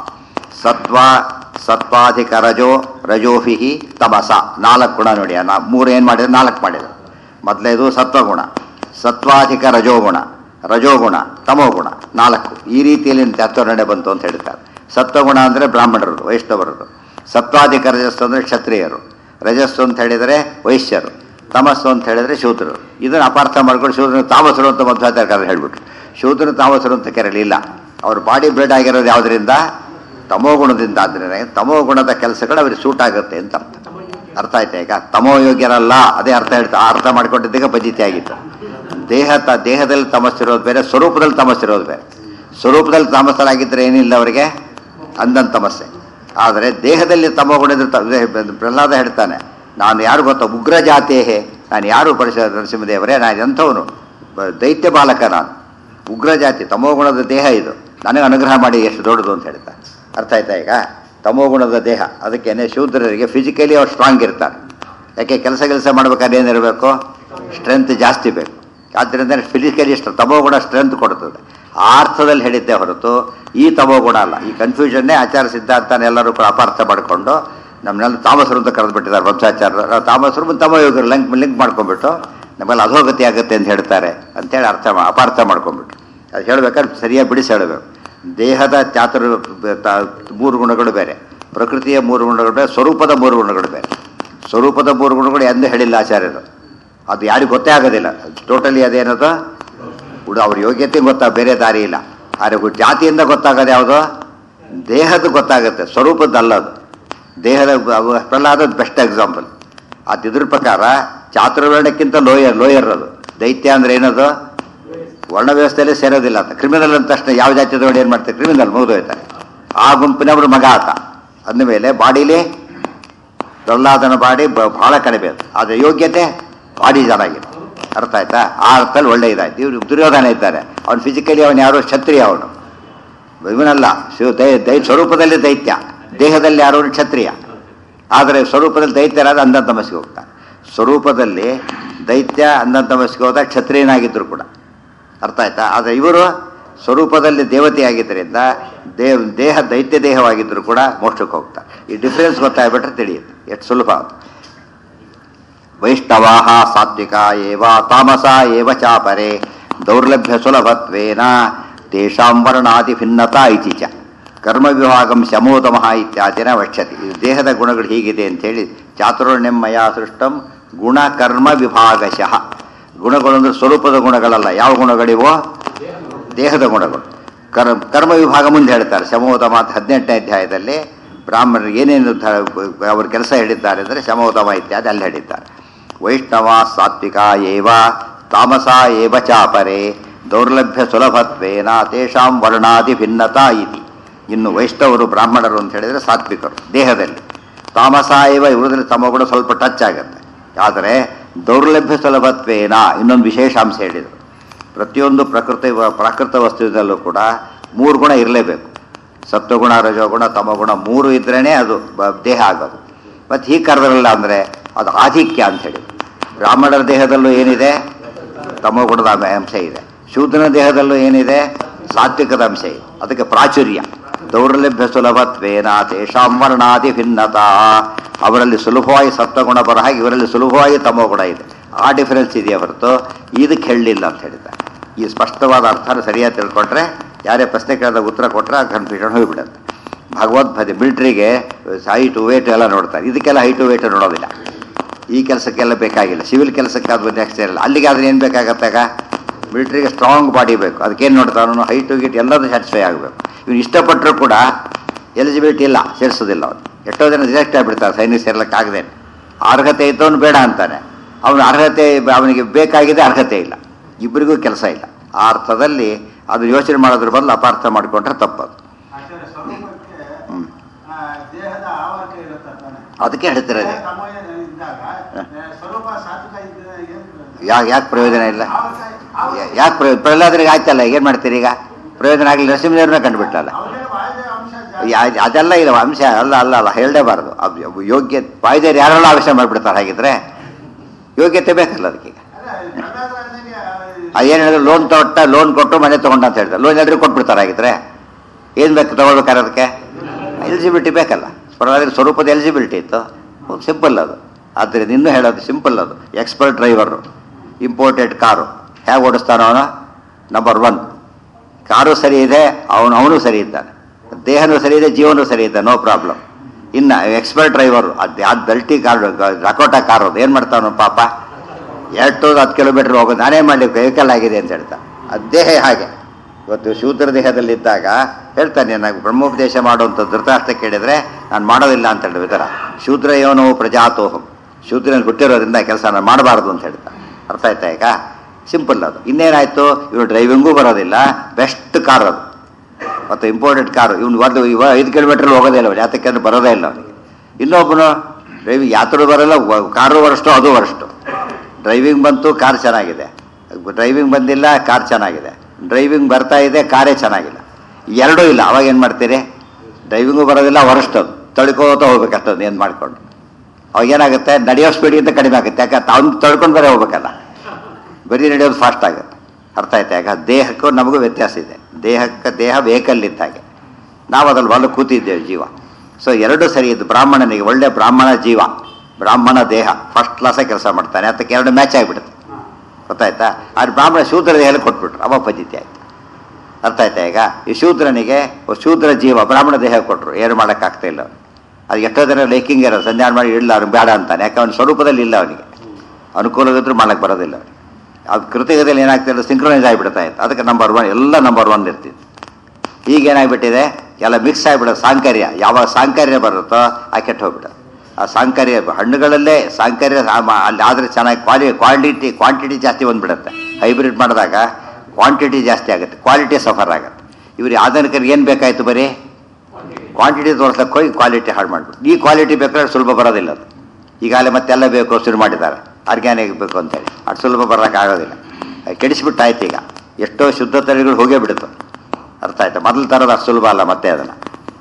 ಸತ್ವ ಸತ್ವಾಧಿಕ ರಜೋ ರಜೋಹಿ ತಮಸ ನಾಲ್ಕು ಗುಣ ನೋಡಿ ನಾ ಮೂರು ಏನು ಮಾಡಿದ್ರು ನಾಲ್ಕು ಮಾಡಿದ್ರು ಮೊದಲೇದು ಸತ್ವಗುಣ ಸತ್ವಾಧಿಕ ರಜೋಗುಣ ರಜೋಗುಣ ತಮೋಗುಣ ನಾಲ್ಕು ಈ ರೀತಿಯಲ್ಲಿ ತತ್ವರ್ಣನೆ ಬಂತು ಅಂತ ಹೇಳ್ತಾರೆ ಸತ್ವಗುಣ ಅಂದರೆ ಬ್ರಾಹ್ಮಣರದು ವೈಷ್ಣವರದು ಸತ್ವಾಧಿಕ ರಜಸ್ಸು ಅಂದರೆ ಕ್ಷತ್ರಿಯರು ರಜಸ್ಸು ಅಂತ ಹೇಳಿದರೆ ವೈಶ್ಯರು ತಮಸ್ಸು ಅಂತ ಹೇಳಿದರೆ ಶೂದ್ರರು ಇದನ್ನು ಅಪಾರ್ಥ ಮಾಡ್ಕೊಂಡು ಶೂದ್ರನ ತಾಮಸರು ಅಂತ ಮಧ್ವಾಚಾರ್ಯರು ಹೇಳ್ಬಿಟ್ರು ಶೂದ್ರನ ತಾಮಸರು ಅಂತ ಕರೆಯಲಿಲ್ಲ ಅವ್ರ ಬಾಡಿ ಬ್ಲಡ್ ಆಗಿರೋದು ಯಾವುದರಿಂದ ತಮೋಗುಣದಿಂದ ಆದ್ದರಿಂದ ತಮೋಗುಣದ ಕೆಲಸಗಳು ಅವ್ರಿಗೆ ಸೂಟ್ ಆಗುತ್ತೆ ಅಂತ ಅರ್ಥ ಅರ್ಥ ಆಯ್ತಾ ಈಗ ತಮೋ ಯೋಗ್ಯರಲ್ಲ ಅದೇ ಅರ್ಥ ಹೇಳ್ತಾ ಆ ಅರ್ಥ ಮಾಡ್ಕೊಂಡಿದ್ದಾಗ ಬಜಿತಿ ಆಗಿತ್ತು ದೇಹ ತ ದೇಹದಲ್ಲಿ ತಮಸ್ಸಿರೋದು ಬೇರೆ ಸ್ವರೂಪದಲ್ಲಿ ತಮಸ್ಸಿರೋದು ಬೇರೆ ಸ್ವರೂಪದಲ್ಲಿ ತಾಮಸರಾಗಿದ್ದರೆ ಏನಿಲ್ಲ ಅವರಿಗೆ ಅಂದನ್ ತಮಸ್ಸೆ ಆದರೆ ದೇಹದಲ್ಲಿ ತಮೋಗುಣಿದ್ರೆ ತ- ಪ್ರಹ್ಲಾದ ಹೇಳ್ತಾನೆ ನಾನು ಯಾರು ಗೊತ್ತಾ ಉಗ್ರ ಜಾತೇಹೇ ನಾನು ಯಾರು ಪರಿಸ ನರಸಿಂಹದೇವರೇ ನಾನು ಎಂಥವನು ಬ- ದೈತ್ಯ ಬಾಲಕ ನಾನು ಉಗ್ರ ಜಾತಿ ತಮೋಗುಣದ ದೇಹ ಇದು ನನಗೆ ಅನುಗ್ರಹ ಮಾಡಿ ಎಷ್ಟು ದೊಡ್ಡದು ಅಂತ ಹೇಳ್ತಾರೆ ಅರ್ಥ ಆಯ್ತಾ ಈಗ ತಮೋಗುಣದ ದೇಹ ಅದಕ್ಕೇನೆ ಶೂದ್ರರಿಗೆ ಫಿಸಿಕಲಿ ಅವ್ರು ಸ್ಟ್ರಾಂಗ್ ಇರ್ತಾರೆ ಯಾಕೆ ಕೆಲಸ ಕೆಲಸ ಮಾಡ್ಬೇಕಾದ್ರೆ ಏನಿರಬೇಕು ಸ್ಟ್ರೆಂತ್ ಜಾಸ್ತಿ ಬೇಕು ಆದ್ದರಿಂದ ಫಿಸಿಕಲಿ ಸ್ಟ್ರ ತಮೋಗುಣ ಸ್ಟ್ರೆಂತ್ ಕೊಡ್ತದೆ ಆ ಅರ್ಥದಲ್ಲಿ ಹೇಳಿದ್ದೆ ಹೊರತು ಈ ತಮೋಗುಣ ಅಲ್ಲ ಈ ಕನ್ಫ್ಯೂಷನ್ನೇ ಆಚಾರ ಸಿದ್ಧಾಂತನ ಎಲ್ಲರೂ ಕೂಡ ಅಪಾರ್ಥ ಮಾಡಿಕೊಂಡು ನಮ್ಮನ್ನೆಲ್ಲ ತಾಮಸರು ಅಂತ ಕರೆದ್ಬಿಟ್ಟಿದ್ದಾರೆ ವಂಶಾಚಾರ್ಯರು ತಾಮಸರು ಮತ್ತು ತಮಯೋಗರು ಲಿಂಕ್ ಲಿಂಕ್ ಮಾಡ್ಕೊಂಡ್ಬಿಟ್ಟು ನಮ್ಮಲ್ಲಿ ಅಧೋಗತಿ ಆಗುತ್ತೆ ಅಂತ ಹೇಳ್ತಾರೆ ಅಂತೇಳಿ ಅರ್ಥ ಮಾ- ಅಪಾರ್ಥ ಮಾಡ್ಕೊಂಡ್ಬಿಟ್ಟು ಅದು ಹೇಳ್ಬೇಕಾದ್ರೆ ಸರಿಯಾಗಿ ಬಿಡಿಸಿ ಹೇಳಬೇಕು ದೇಹದ ಚಾತುರ್ ತ- ಮೂರು ಗುಣಗಳು ಬೇರೆ ಪ್ರಕೃತಿಯ ಮೂರು ಗುಣಗಳು ಬೇರೆ ಸ್ವರೂಪದ ಮೂರು ಗುಣಗಳು ಬೇರೆ ಸ್ವರೂಪದ ಮೂರು ಗುಣಗಳು ಎಂದೂ ಹೇಳಿಲ್ಲ ಆಚಾರ್ಯರು ಅದು ಯಾರಿಗೂ ಗೊತ್ತೇ ಆಗೋದಿಲ್ಲ ಟೋಟಲಿ ಅದೇನದು ಉಡ ಅವ್ರ ಯೋಗ್ಯತೆ ಗೊತ್ತಾ ಬೇರೆ ದಾರಿ ಇಲ್ಲ ಆದರೆ ಗು- ಜಾತಿಯಿಂದ ಗೊತ್ತಾಗೋದು ಯಾವುದು ದೇಹದ ಗೊತ್ತಾಗುತ್ತೆ ಸ್ವರೂಪದ್ದಲ್ಲ ಅದು ದೇಹದ ಅವು- ಪ್ರಹ್ಲಾದ ಬೆಸ್ಟ್ ಎಕ್ಸಾಂಪಲ್ ಅದು ಇದ್ರ ಪ್ರಕಾರ ಚಾತುರ್ವರ್ಣಕ್ಕಿಂತ ಲೋಯರ್ ಲೋಯರ್ ಅದು ದೈತ್ಯ ಅಂದ್ರೆ ಏನದು ವರ್ಣ ವ್ಯವಸ್ಥೆಯಲ್ಲಿ ಸೇರೋದಿಲ್ಲ ಅಂತ ಕ್ರಿಮಿನಲ್ ಅಂತ ತಕ್ಷಣ ಯಾವ ಜಾತಿ ನೋಡಿ ಏನು ಮಾಡ್ತಾರೆ ಕ್ರಿಮಿನಲ್ ಮುಗಿದೋಯ್ತಾರೆ ಆ ಗುಂಪಿನವರು ಮಗ ಆತ ಅಂದಮೇಲೆ ಬಾಡಿಲಿ ಪ್ರಹ್ಲಾದನ ಬಾಡಿ ಬ- ಬಹಳ ಕಡಿಮೆ ಅದು ಆದರೆ ಯೋಗ್ಯತೆ ಬಾಡಿ ಚೆನ್ನಾಗಿದೆ ಅರ್ಥ ಆಯ್ತಾ ಆ ಅರ್ಥದಲ್ಲಿ ಒಳ್ಳೆ ಇದಾಯ್ತು ಇವ್ರು ದುರ್ಯೋಧನ ಇದ್ದಾರೆ ಅವ್ನು ಫಿಸಿಕಲಿ ಅವನು ಯಾರೋ ಕ್ಷತ್ರಿಯ ಅವನು ಇವನಲ್ಲ ಶಿವ ದೈ ದೈ ಸ್ವರೂಪದಲ್ಲಿ ದೈತ್ಯ ದೇಹದಲ್ಲಿ ಯಾರೋ ಅವ್ನು ಕ್ಷತ್ರಿಯ ಆದರೆ ಸ್ವರೂಪದಲ್ಲಿ ದೈತ್ಯರಾದ ಅಂಧ ತಮಸ್ಸಿಗೆ ಹೋಗ್ತಾನೆ ಸ್ವರೂಪದಲ್ಲಿ ದೈತ್ಯ ಅಂಧ ತಮಸ್ಸಿಗೆ ಹೋದ ಕ್ಷತ್ರಿಯನಾಗಿದ್ದರು ಕೂಡ ಅರ್ಥ ಆಯ್ತಾ ಆದರೆ ಇವರು ಸ್ವರೂಪದಲ್ಲಿ ದೇವತೆಯಾಗಿದ್ದರಿಂದ ದೇವ್ ದೇಹ ದೈತ್ಯ ದೇಹವಾಗಿದ್ದರೂ ಕೂಡ ಮೋಕ್ಷಕ್ಕೆ ಹೋಗ್ತಾರೆ ಈ ಡಿಫ್ರೆನ್ಸ್ ಗೊತ್ತಾಗ್ಬಿಟ್ರೆ ತಿಳಿಯುತ್ತೆ ಎಷ್ಟು ಸುಲಭ ಅದು ವೈಷ್ಣವಾ ಸಾತ್ವಿಕ ಏವ ತಾಮಸ ಏವ ಚಾಪರೆ ದೌರ್ಲಭ್ಯ ಸುಲಭತ್ವೇನ ತೇಷಾಂ ವರ್ಣಾದಿ ಭಿನ್ನತಾ ಇತಿ ಚ ಕರ್ಮ ವಿಭಾಗಂ ಶಮೋದಮಃ ಇತ್ಯಾದಿನ ವಕ್ಷತಿ ಇದು ದೇಹದ ಗುಣಗಳು ಹೀಗಿದೆ ಅಂತೇಳಿ ಚಾತುರ್ಣ್ಯಂ ಮಯಾ ಸೃಷ್ಟಂ ಗುಣ ಕರ್ಮ ವಿಭಾಗಶಃ ಗುಣಗಳು ಅಂದ್ರೆ ಸ್ವರೂಪದ ಗುಣಗಳಲ್ಲ ಯಾವ ಗುಣಗಳಿವೋ ದೇಹದ ಗುಣಗಳು ಕರ್ಮ ಕರ್ಮ ವಿಭಾಗ ಮುಂದೆ ಹೇಳ್ತಾರೆ ಶಮೋದ ಮಾತು ಹದಿನೆಂಟನೇ ಅಧ್ಯಾಯದಲ್ಲಿ ಬ್ರಾಹ್ಮಣರು ಏನೇನು ಧ- ಅವ್ರ ಕೆಲಸ ಹೇಳಿದ್ದಾರೆ ಅಂದರೆ ಶಮೋದಮ ಇತ್ಯಾದಿ ಅಲ್ಲಿ ಹೇಳಿದ್ದಾರೆ ವೈಷ್ಣವ ಸಾತ್ವಿಕ ಏವ ತಾಮಸ ಏವ ಚಾಪರೆ ದೌರ್ಲಭ್ಯ ಸುಲಭತ್ವೇನ ತೇಷಾಂ ವರ್ಣಾದಿ ಭಿನ್ನತಾ ಇತಿ ಇನ್ನು ವೈಷ್ಣವರು ಬ್ರಾಹ್ಮಣರು ಅಂತ ಹೇಳಿದರೆ ಸಾತ್ವಿಕರು ದೇಹದಲ್ಲಿ ತಾಮಸ ಏವ ಇವ್ರದ್ರಲ್ಲಿ ತಮ್ಮ ಕೂಡ ಸ್ವಲ್ಪ ಟಚ್ ಆಗುತ್ತೆ ಆದರೆ ದೌರ್ಲಭ್ಯ ಸುಲಭತ್ವೇನ ಇನ್ನೊಂದು ವಿಶೇಷಾಂಶ ಹೇಳಿದರು ಪ್ರತಿಯೊಂದು ಪ್ರಕೃತಿ ಪ್ರಾಕೃತ ವಸ್ತುವಿನಲ್ಲೂ ಕೂಡ ಮೂರು ಗುಣ ಇರಲೇಬೇಕು ಸತ್ವಗುಣ ರಜೋಗುಣ ತಮಗುಣ ಮೂರು ಇದ್ರೇ ಅದು ಬ- ದೇಹ ಆಗೋದು ಮತ್ತು ಹೀಗೆ ಕರೆದ್ರಲ್ಲ ಅಂದರೆ ಅದು ಆಧಿಕ್ಯ ಅಂತ ಹೇಳಿ ಬ್ರಾಹ್ಮಣರ ದೇಹದಲ್ಲೂ ಏನಿದೆ ತಮಗುಣದ ಅಂ- ಅಂಶ ಇದೆ ಶೂದ್ರನ ದೇಹದಲ್ಲೂ ಏನಿದೆ ಸಾತ್ವಿಕದ ಅಂಶ ಇದೆ ಅದಕ್ಕೆ ಪ್ರಾಚುರ್ಯ ದೌರ್ಲಭ್ಯ ಸುಲಭತ್ವೇನ ತೇಷಾಂ ವರ್ಣಾದಿ ಭಿನ್ನತಾ ಅವರಲ್ಲಿ ಸುಲಭವಾಗಿ ಸತ್ವಗುಣ ಬರೋ ಹಾಗೆ ಇವರಲ್ಲಿ ಸುಲಭವಾಗಿ ತಮೋ ಗುಣ ಇದೆ ಆ ಡಿಫರೆನ್ಸ್ ಇದೆಯಾ ಹೊರತು ಇದಕ್ಕೆ ಹೇಳಲಿಲ್ಲ ಅಂತ ಹೇಳಿದ್ದಾರೆ ಈ ಸ್ಪಷ್ಟವಾದ ಅರ್ಥನ ಸರಿಯಾಗಿ ತಿಳ್ಕೊಂಡ್ರೆ ಯಾರೇ ಪ್ರಶ್ನೆ ಕೇಳಿದಾಗ ಉತ್ತರ ಕೊಟ್ಟರೆ ಆ ಕನ್ಫ್ಯೂಷನ್ ಹೋಗಿಬಿಡುತ್ತೆ ಭಗವದ್ಭಜೆ ಮಿಲ್ಟ್ರಿಗೆ ಹೈಟು ವೇಟ್ ಎಲ್ಲ ನೋಡ್ತಾರೆ ಇದಕ್ಕೆಲ್ಲ ಹೈಟು ವೇಟ್ ನೋಡೋದಿಲ್ಲ ಈ ಕೆಲಸಕ್ಕೆಲ್ಲ ಬೇಕಾಗಿಲ್ಲ ಸಿವಿಲ್ ಕೆಲಸಕ್ಕೆ ಅದು ನೆಕ್ಸ್ಟ್ ಇರಲ್ಲ ಅಲ್ಲಿಗೆ ಆದ್ರೆ ಏನು ಬೇಕಾಗತ್ತಾಗ ಮಿಲಿಟ್ರಿಗೆ ಸ್ಟ್ರಾಂಗ್ ಬಾಡಿ ಬೇಕು ಅದಕ್ಕೇನು ನೋಡ್ತಾನೋ ಹೈಟು ಗೀಟ್ ಎಲ್ಲದೂ ಸ್ಯಾಟಿಸ್ಫೈ ಆಗಬೇಕು ಇವನು ಇಷ್ಟಪಟ್ಟರು ಕೂಡ ಎಲಿಜಿಬಿಲಿಟಿ ಇಲ್ಲ ಸೇರಿಸೋದಿಲ್ಲ ಅವನು ಎಷ್ಟೋ ಜನ ರಿಜೆಕ್ಟ್ ಆಗಿಬಿಡ್ತಾರೆ ಸೈನಿಕ ಸೇರ್ಲಿಕ್ಕಾಗದೆ ಅರ್ಹತೆ ಇದ್ದವನು ಬೇಡ ಅಂತಾನೆ ಅವನ ಅರ್ಹತೆ ಅವನಿಗೆ ಬೇಕಾಗಿದೆ ಅರ್ಹತೆ ಇಲ್ಲ ಇಬ್ಬರಿಗೂ ಕೆಲಸ ಇಲ್ಲ ಆ ಅರ್ಥದಲ್ಲಿ ಅದು ಯೋಚನೆ ಮಾಡೋದ್ರ ಬದಲು ಅಪಾರ್ಥ ಮಾಡಿಕೊಂಡ್ರೆ ತಪ್ಪದು ಆಚಾರ್ಯ ಸ್ವರೂಪಕ್ಕೆ ಹ್ಮ್. ಆ, ದೇಹದ ಆವರಣ ಇರುತ್ತೆ ತಾನೆ ಅದಕ್ಕೆ ಹೇಳ್ತಿರೋದು ದೇಹ ತಮೋಯ ಇದ್ದಾಗ ಆ, ಸ್ವರೂಪ ಸಾತ್ವಿಕ ಇದ್ದರೆ ಏನು ಯಾಕೆ ಯಾಕೆ ಪ್ರಯೋಜನ ಇಲ್ಲ ಆವರಣ- ಆವರಣ- ಯಾಕೆ ಪ್ರಯೋಜನ ಪ್ರಹ್ಲಾದರಿಗೆ ಆಯ್ತಲ್ಲ ಏನು ಮಾಡ್ತೀರಿ ಈಗ ಪ್ರಯೋಜನ ಆಗಲಿ ನರಸಿಂಹದೇವ್ರನ್ನ ಕಂಡುಬಿಟ್ಟಲ್ಲ ಅವ್ರಿಗೆ ವಾಯುದೇವ ಅಂಶ ಜಾಸ್ತಿ. ಯಾ- ಅದೆಲ್ಲ ಇಲ್ಲ ಅಂಶ ಅಲ್ಲ ಅಲ್ಲ ಅಲ್ಲ ಹೇಳಲೇಬಾರ್ದು ಅದು ಯೋಗ್ಯ ವಾಯುದೇವ್ರು ಯಾರೆಲ್ಲ ಆವಿಷ್ಕಾರ ಮಾಡಿಬಿಡ್ತಾರೆ ಹಾಗಿದ್ರೆ ಯೋಗ್ಯತೆ ಬೇಕಲ್ಲ ಅದಕ್ಕೆ ಅಲ್ಲ, ಪ್ರಹ್ಲಾದರಾಜನಿಗೆ, ಆ, ಏನು ಹೇಳಿದ್ರು ಲೋನ್ ತೊಟ್ಟ ಲೋನ್ ಕೊಟ್ಟು ಮನೆ ತೊಗೊಂಡ ಅಂತ ಹೇಳ್ತಾರೆ ಲೋನ್ ಎಲ್ರಿಗೂ ಕೊಟ್ಬಿಡ್ತಾರೆ ಹಾಗಿದ್ರೆ ಏನು ಬೇಕು ತಗೊಳ್ಬೇಕಾರೆ ಅದಕ್ಕೆ ಎಲಿಜಿಬಿಲಿಟಿ ಬೇಕಲ್ಲ ಪ್ರಹ್ಲಾದರ ಸ್ವರೂಪದ ಎಲಿಜಿಬಿಲಿಟಿ ಇತ್ತು ಸಿಂಪಲ್ ಅದು ಆದ್ದರಿಂದ ಇನ್ನೂ ಹೇಳೋದು ಸಿಂಪಲ್ ಅದು ಎಕ್ಸ್ಪರ್ಟ್ ಡ್ರೈವರು ಇಂಪೋರ್ಟೆಡ್ ಕಾರು ಹೇಗೆ ಓಡಿಸ್ತಾನೋ ಅವನು ನಂಬರ್ ಒನ್ ಕಾರು ಸರಿ ಇದೆ ಅವನು ಅವನು ಸರಿ ಇದ್ದಾನೆ ದೇಹನೂ ಸರಿ ಇದೆ ಜೀವನೂ ಸರಿ ಇದೆ ನೋ ಪ್ರಾಬ್ಲಮ್ ಇನ್ನು ಎಕ್ಸ್ಪರ್ಟ್ ಡ್ರೈವರು ಅದು ಯಾವ್ದು ಬೆಲ್ಟಿ ಕಾರು ರಕೋಟ ಕಾರು ಅದು ಏನು ಮಾಡ್ತಾವನು ಪಾಪ ಎಷ್ಟು ಹತ್ತು ಕಿಲೋಮೀಟರ್ ಹೋಗೋದು ನಾನೇ ಮಾಡಲಿಕ್ಕೆ ವೆಹಿಕಲ್ ಆಗಿದೆ ಅಂತ ಹೇಳ್ತಾ ಅದು ದೇಹ ಹಾಗೆ ಇವತ್ತು ಶೂದ್ರ ದೇಹದಲ್ಲಿದ್ದಾಗ ಹೇಳ್ತಾನೆ ನನಗೆ ಬ್ರಹ್ಮೋಪದೇಶ ಮಾಡುವಂಥ ಧೃತರಾಷ್ಟ್ರ ಕೇಳಿದರೆ ನಾನು ಮಾಡೋದಿಲ್ಲ ಅಂತ ಹೇಳಿ ವಿತರ ಶೂದ್ರ ಯೋನೋ ಪ್ರಜಾತೋಹಂ ಶೂದ್ರನಲ್ಲಿ ಹುಟ್ಟಿರೋದ್ರಿಂದ ಕೆಲಸ ನಾನು ಮಾಡಬಾರ್ದು ಅಂತ ಹೇಳ್ತಾ ಅರ್ಥ ಆಯ್ತಾ ಈಗ ಸಿಂಪಲ್ ಅದು ಇನ್ನೇನಾಯ್ತು ಇವನು ಡ್ರೈವಿಂಗೂ ಬರೋದಿಲ್ಲ ಬೆಸ್ಟ್ ಕಾರ್ ಅದು ಮತ್ತು ಇಂಪೋರ್ಟೆಡ್ ಕಾರು ಇವನು ಒಂದು ಇವ ಐದು ಕಿಲೋಮೀಟರ್ ಹೋಗೋದೇ ಇಲ್ಲ ಅವ್ನು ಯಾತಕ್ಕೆ ಬರೋದೇ ಇಲ್ಲ ಅವನಿಗೆ ಇನ್ನೊಬ್ಬನು ಡ್ರೈವಿಂಗ್ ಯಾತ್ರೂ ಬರಲ್ಲ ವ- ಕಾರು ವರಷ್ಟು ಅದು ವರಷ್ಟು ಡ್ರೈವಿಂಗ್ ಬಂತು ಕಾರ್ ಚೆನ್ನಾಗಿದೆ ಡ್ರೈವಿಂಗ್ ಬಂದಿಲ್ಲ ಕಾರ್ ಚೆನ್ನಾಗಿದೆ ಡ್ರೈವಿಂಗ್ ಬರ್ತಾ ಇದೆ ಕಾರೇ ಚೆನ್ನಾಗಿಲ್ಲ ಎರಡೂ ಇಲ್ಲ ಅವಾಗ ಏನು ಮಾಡ್ತೀರಿ ಡ್ರೈವಿಂಗು ಬರೋದಿಲ್ಲ ವರಷ್ಟು ಅದು ತಳ್ಕೋತ ಹೋಗ್ಬೇಕು ಅಷ್ಟೊಂದು ಏನು ಮಾಡ್ಕೊಂಡು ಅವಾಗ ಏನಾಗುತ್ತೆ ನಡೆಯೋ ಸ್ಪೀಡಿಗಿಂತ ಕಡಿಮೆ ಆಗುತ್ತೆ ಯಾಕೆ ಅವ್ನು ತಳ್ಕೊಂಡು ಬರೇ ಹೋಗ್ಬೇಕಲ್ಲ ಬರೀ ನಡೆಯೋದು ಫಾಸ್ಟ್ ಆಗುತ್ತೆ ಅರ್ಥ ಆಯ್ತಾ ಈಗ ದೇಹಕ್ಕೂ ನಮಗೂ ವ್ಯತ್ಯಾಸ ಇದೆ ದೇಹಕ್ಕೆ ದೇಹ ವೆಹಿಕಲ್ ಇದ್ದ ಹಾಗೆ ನಾವು ಅದ್ರಲ್ಲಿ ಒಳ್ಳೆ ಕೂತಿದ್ದೇವೆ ಜೀವ ಸೊ ಎರಡು ಸರಿ ಇದು ಬ್ರಾಹ್ಮಣನಿಗೆ ಒಳ್ಳೆ ಬ್ರಾಹ್ಮಣ ಜೀವ ಬ್ರಾಹ್ಮಣ ದೇಹ ಫಸ್ಟ್ ಕ್ಲಾಸಾಗಿ ಕೆಲಸ ಮಾಡ್ತಾನೆ ಅದಕ್ಕೆ ಎರಡು ಮ್ಯಾಚ್ ಆಗಿಬಿಡುತ್ತೆ ಗೊತ್ತಾಯ್ತಾ ಆದ್ರೆ ಬ್ರಾಹ್ಮಣ ಶೂದ್ರ ದೇಹದಲ್ಲಿ ಕೊಟ್ಬಿಟ್ರು ಅವ ಪದ್ಧತಿ ಆಯ್ತು ಅರ್ಥ ಆಯ್ತಾ ಈಗ ಈ ಶೂದ್ರನಿಗೆ ಒಬ್ಬ ಶೂದ್ರ ಜೀವ ಬ್ರಾಹ್ಮಣ ದೇಹ ಕೊಟ್ಟರು ಏನು ಮಾಡೋಕ್ಕಾಗ್ತಾ ಇಲ್ಲ ಅವ್ನು ಅದು ಎಷ್ಟೋ ಜನ ಲೇಕಿಂಗ್ ಇರೋ ಸಂಧಾನ ಮಾಡಿ ಇಡಲ್ಲ ಅವ್ನು ಬೇಡ ಅಂತಾನೆ ಯಾಕೆ ಅವನ ಸ್ವರೂಪದಲ್ಲಿ ಇಲ್ಲ ಅವನಿಗೆ ಅನುಕೂಲವಿದ್ರೂ ಮಾಡಕ್ಕೆ ಬರೋದಿಲ್ಲ ಅವನಿಗೆ ಅದು ಕೃತಿಕದಲ್ಲಿ ಏನಾಗ್ತಿಲ್ಲ ಸಿಂಕ್ರನೈಸ್ ಆಗಿಬಿಡ್ತಾ ಇತ್ತು ಅದಕ್ಕೆ ನಂಬರ್ ಒನ್ ಎಲ್ಲ ನಂಬರ್ ಒನ್ ಇರ್ತಿತ್ತು ಈಗ ಏನಾಗ್ಬಿಟ್ಟಿದೆ ಎಲ್ಲ ಮಿಕ್ಸ್ ಆಗಿಬಿಡೋದು ಸಾಂಕರ್ಯ ಯಾವಾಗ ಸಾಂಕರ್ಯ ಬರುತ್ತೋ ಆ ಕೆಟ್ಟ ಹೋಗ್ಬಿಡೋದು ಆ ಸಾಂಕರ್ಯ ಹಣ್ಣುಗಳಲ್ಲೇ ಸಾಂಕರ್ಯ ಆ ಮ- ಅಲ್ಲಿ ಆದರೆ ಚೆನ್ನಾಗಿ ಕ್ವಾಲಿ ಕ್ವಾಲಿಟಿ ಕ್ವಾಂಟಿಟಿ ಜಾಸ್ತಿ ಬಂದ್ಬಿಡುತ್ತೆ ಹೈಬ್ರಿಡ್ ಮಾಡಿದಾಗ ಕ್ವಾಂಟಿಟಿ ಜಾಸ್ತಿ ಆಗುತ್ತೆ ಕ್ವಾಲಿಟಿ ಸಫರ್ ಆಗುತ್ತೆ ಇವ್ರು ಆಧುನಿಕರಿಗೆ ಏನು ಬೇಕಾಯ್ತು ಬರೀ ಕ್ವಾಂಟಿಟಿ ತೋರ್ಸಕ್ಕೆ ಹೋಗಿ ಕ್ವಾಲಿಟಿ ಹಾಳು ಮಾಡಿಬಿಟ್ಟು ಈ ಕ್ವಾಲಿಟಿ ಬೇಕಾದ್ರೆ ಸುಲಭ ಬರೋದಿಲ್ಲ ಅದು ಈಗಾಗಲೇ ಮತ್ತೆಲ್ಲ ಬೇಕು ಶುರು ಮಾಡಿದ್ದಾರೆ ಆರ್ಗ್ಯಾನಿಕ್ ಬೇಕು ಅಂತೇಳಿ ಅದು ಸುಲಭ ಬರೋಕ್ಕೆ ಆಗೋದಿಲ್ಲ ಅದು ಕೆಡಿಸ್ಬಿಟ್ಟು ಆಯ್ತು ಈಗ ಎಷ್ಟೋ ಶುದ್ಧ ತಳಿಗಳು ಹೋಗೇ ಬಿಡುತ್ತೆ ಅರ್ಥ ಆಯ್ತಾ ಮೊದಲು ತರೋದು ಅಷ್ಟು ಸುಲಭ ಅಲ್ಲ ಮತ್ತೆ ಅದನ್ನು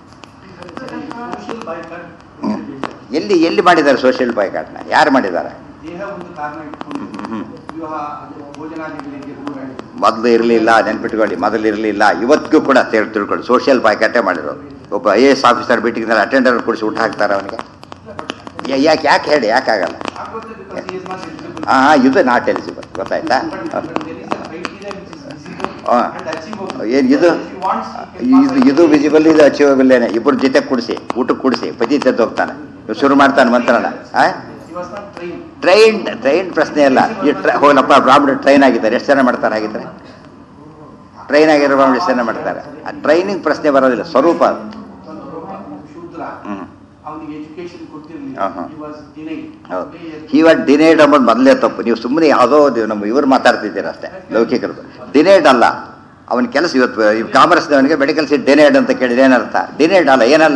ಎಲ್ಲಿ ಎಲ್ಲಿ ಮಾಡಿದ್ದಾರೆ ಸೋಷಿಯಲ್ ಬಾಯ್ಕಾಟ್ನ ಯಾರು ಮಾಡಿದ್ದಾರೆ ದೇಹ ಒಂದು ಕಾರಣ ಇಟ್ಕೊಂಡು ಹ್ಮ್. ವಿವಾಹ ಅದು ಭೋಜನಾದಿಗಳಿಗೆ ದೂರ ಇಟ್ಟು ಮೊದಲು ಇರಲಿಲ್ಲ ನೆನ್ಪಿಟ್ಕೊಳ್ಳಿ ಮೊದಲು ಇರಲಿಲ್ಲ ಇವತ್ತಿಗೂ ಕೂಡ ತಿಳ್ ತಿಳ್ಕೊಳ್ಳಿ ಸೋಷಿಯಲ್ ಬಾಯ್ಕಾಟೇ ಮಾಡಿರೋದು ಒಬ್ಬ ಐ ಎ ಎಸ್ ಆಫೀಸರ್ ಮೀಟಿಂಗ್ನಲ್ಲಿ ಅಟೆಂಡರ್ ಕುಡಿಸಿ ಊಟ ಹಾಕ್ತಾರೆ ಅವನಿಗೆ ಯಾಕೆ ಯಾಕೆ ಹೇಳಿ ಯಾಕಾಗಲ್ಲ ಆಗುತ್ತೆ because he is not eligible. ಹಾಂ ಹಾಂ ಇದು ನಾಟ್ ಎಲಿಜಿಬಲ್ ಗೊತ್ತಾಯ್ತಾ But- but there is a criteria which is visible ಹಾ. and achievable. ಏನು ಇದು If he wants, he can ಇದು ಇದು ವಿಸಿಬಲ್ ಇದು ಅಚೀವಬಲ್ಲೇನೆ ಇಬ್ಬರು ಜೊತೆ ಕುಡಿಸಿ ಊಟಕ್ಕೆ ಕುಡಿಸಿ ಪತಿ ತೆದ್ದು ಹೋಗ್ತಾನೆ ಇವ್ನು ಶುರು ಮಾಡ್ತಾನೆ ಮಂತ್ರನ ಆ He was not trained. Train train ಪ್ರಶ್ನೆ ಅಲ್ಲ ಈ ಟ್ರೈ ಹೋಗಲಪ್ಪ ಬ್ರಾಹ್ಮಣ ಟ್ರೈನ್ ಆಗಿದ್ದಾರೆ ಎಷ್ಟು ಜನ ಮಾಡ್ತಾರೆ ಹಾಗಿದ್ರೆ ಟ್ರೈನ್ ಆಗಿರೋ ಮೆಡಿಸಿನ್ ಮಾಡ್ತಾರೆ ಆ ಟ್ರೈನಿಂಗ್ ಪ್ರಶ್ನೆ ಬರೋದಿಲ್ಲ ಸ್ವರೂಪ ಅದು. ಶೂದ್ರ ಹ್ಮ್ ಅವನಿಗೆ ಎಜುಕೇಶನ್ ಕೊಟ್ಟಿರಲಿಲ್ಲ ಆಹಾ. He was denied. ಹೌದು ಇವಾಗ ಡಿನೇಡ್ ಅಂಬೋದು ಮೊದಲೇ ತಪ್ಪು ನೀವು ಸುಮ್ಮನೆ ಯಾವುದೋ ಒಂದು ನಮ್ಮ ಇವ್ರು ಮಾತಾಡ್ತಿದ್ದೀರ ಅಷ್ಟೇ ಲೌಕಿಕರದು ಡಿನೇಡ್ ಅಲ್ಲ ಅವನ ಕೆಲಸ ಇವತ್ತು ಈ ಕಾಮರ್ಸ್ನವನಿಗೆ ಮೆಡಿಕಲ್ ಸೀಟ್ ಡಿನೇಡ್ ಅಂತ ಕೇಳಿದ್ರೆ ಏನರ್ಥ ಡಿನೇಡ್ ಅಲ್ಲ ಏನಲ್ಲ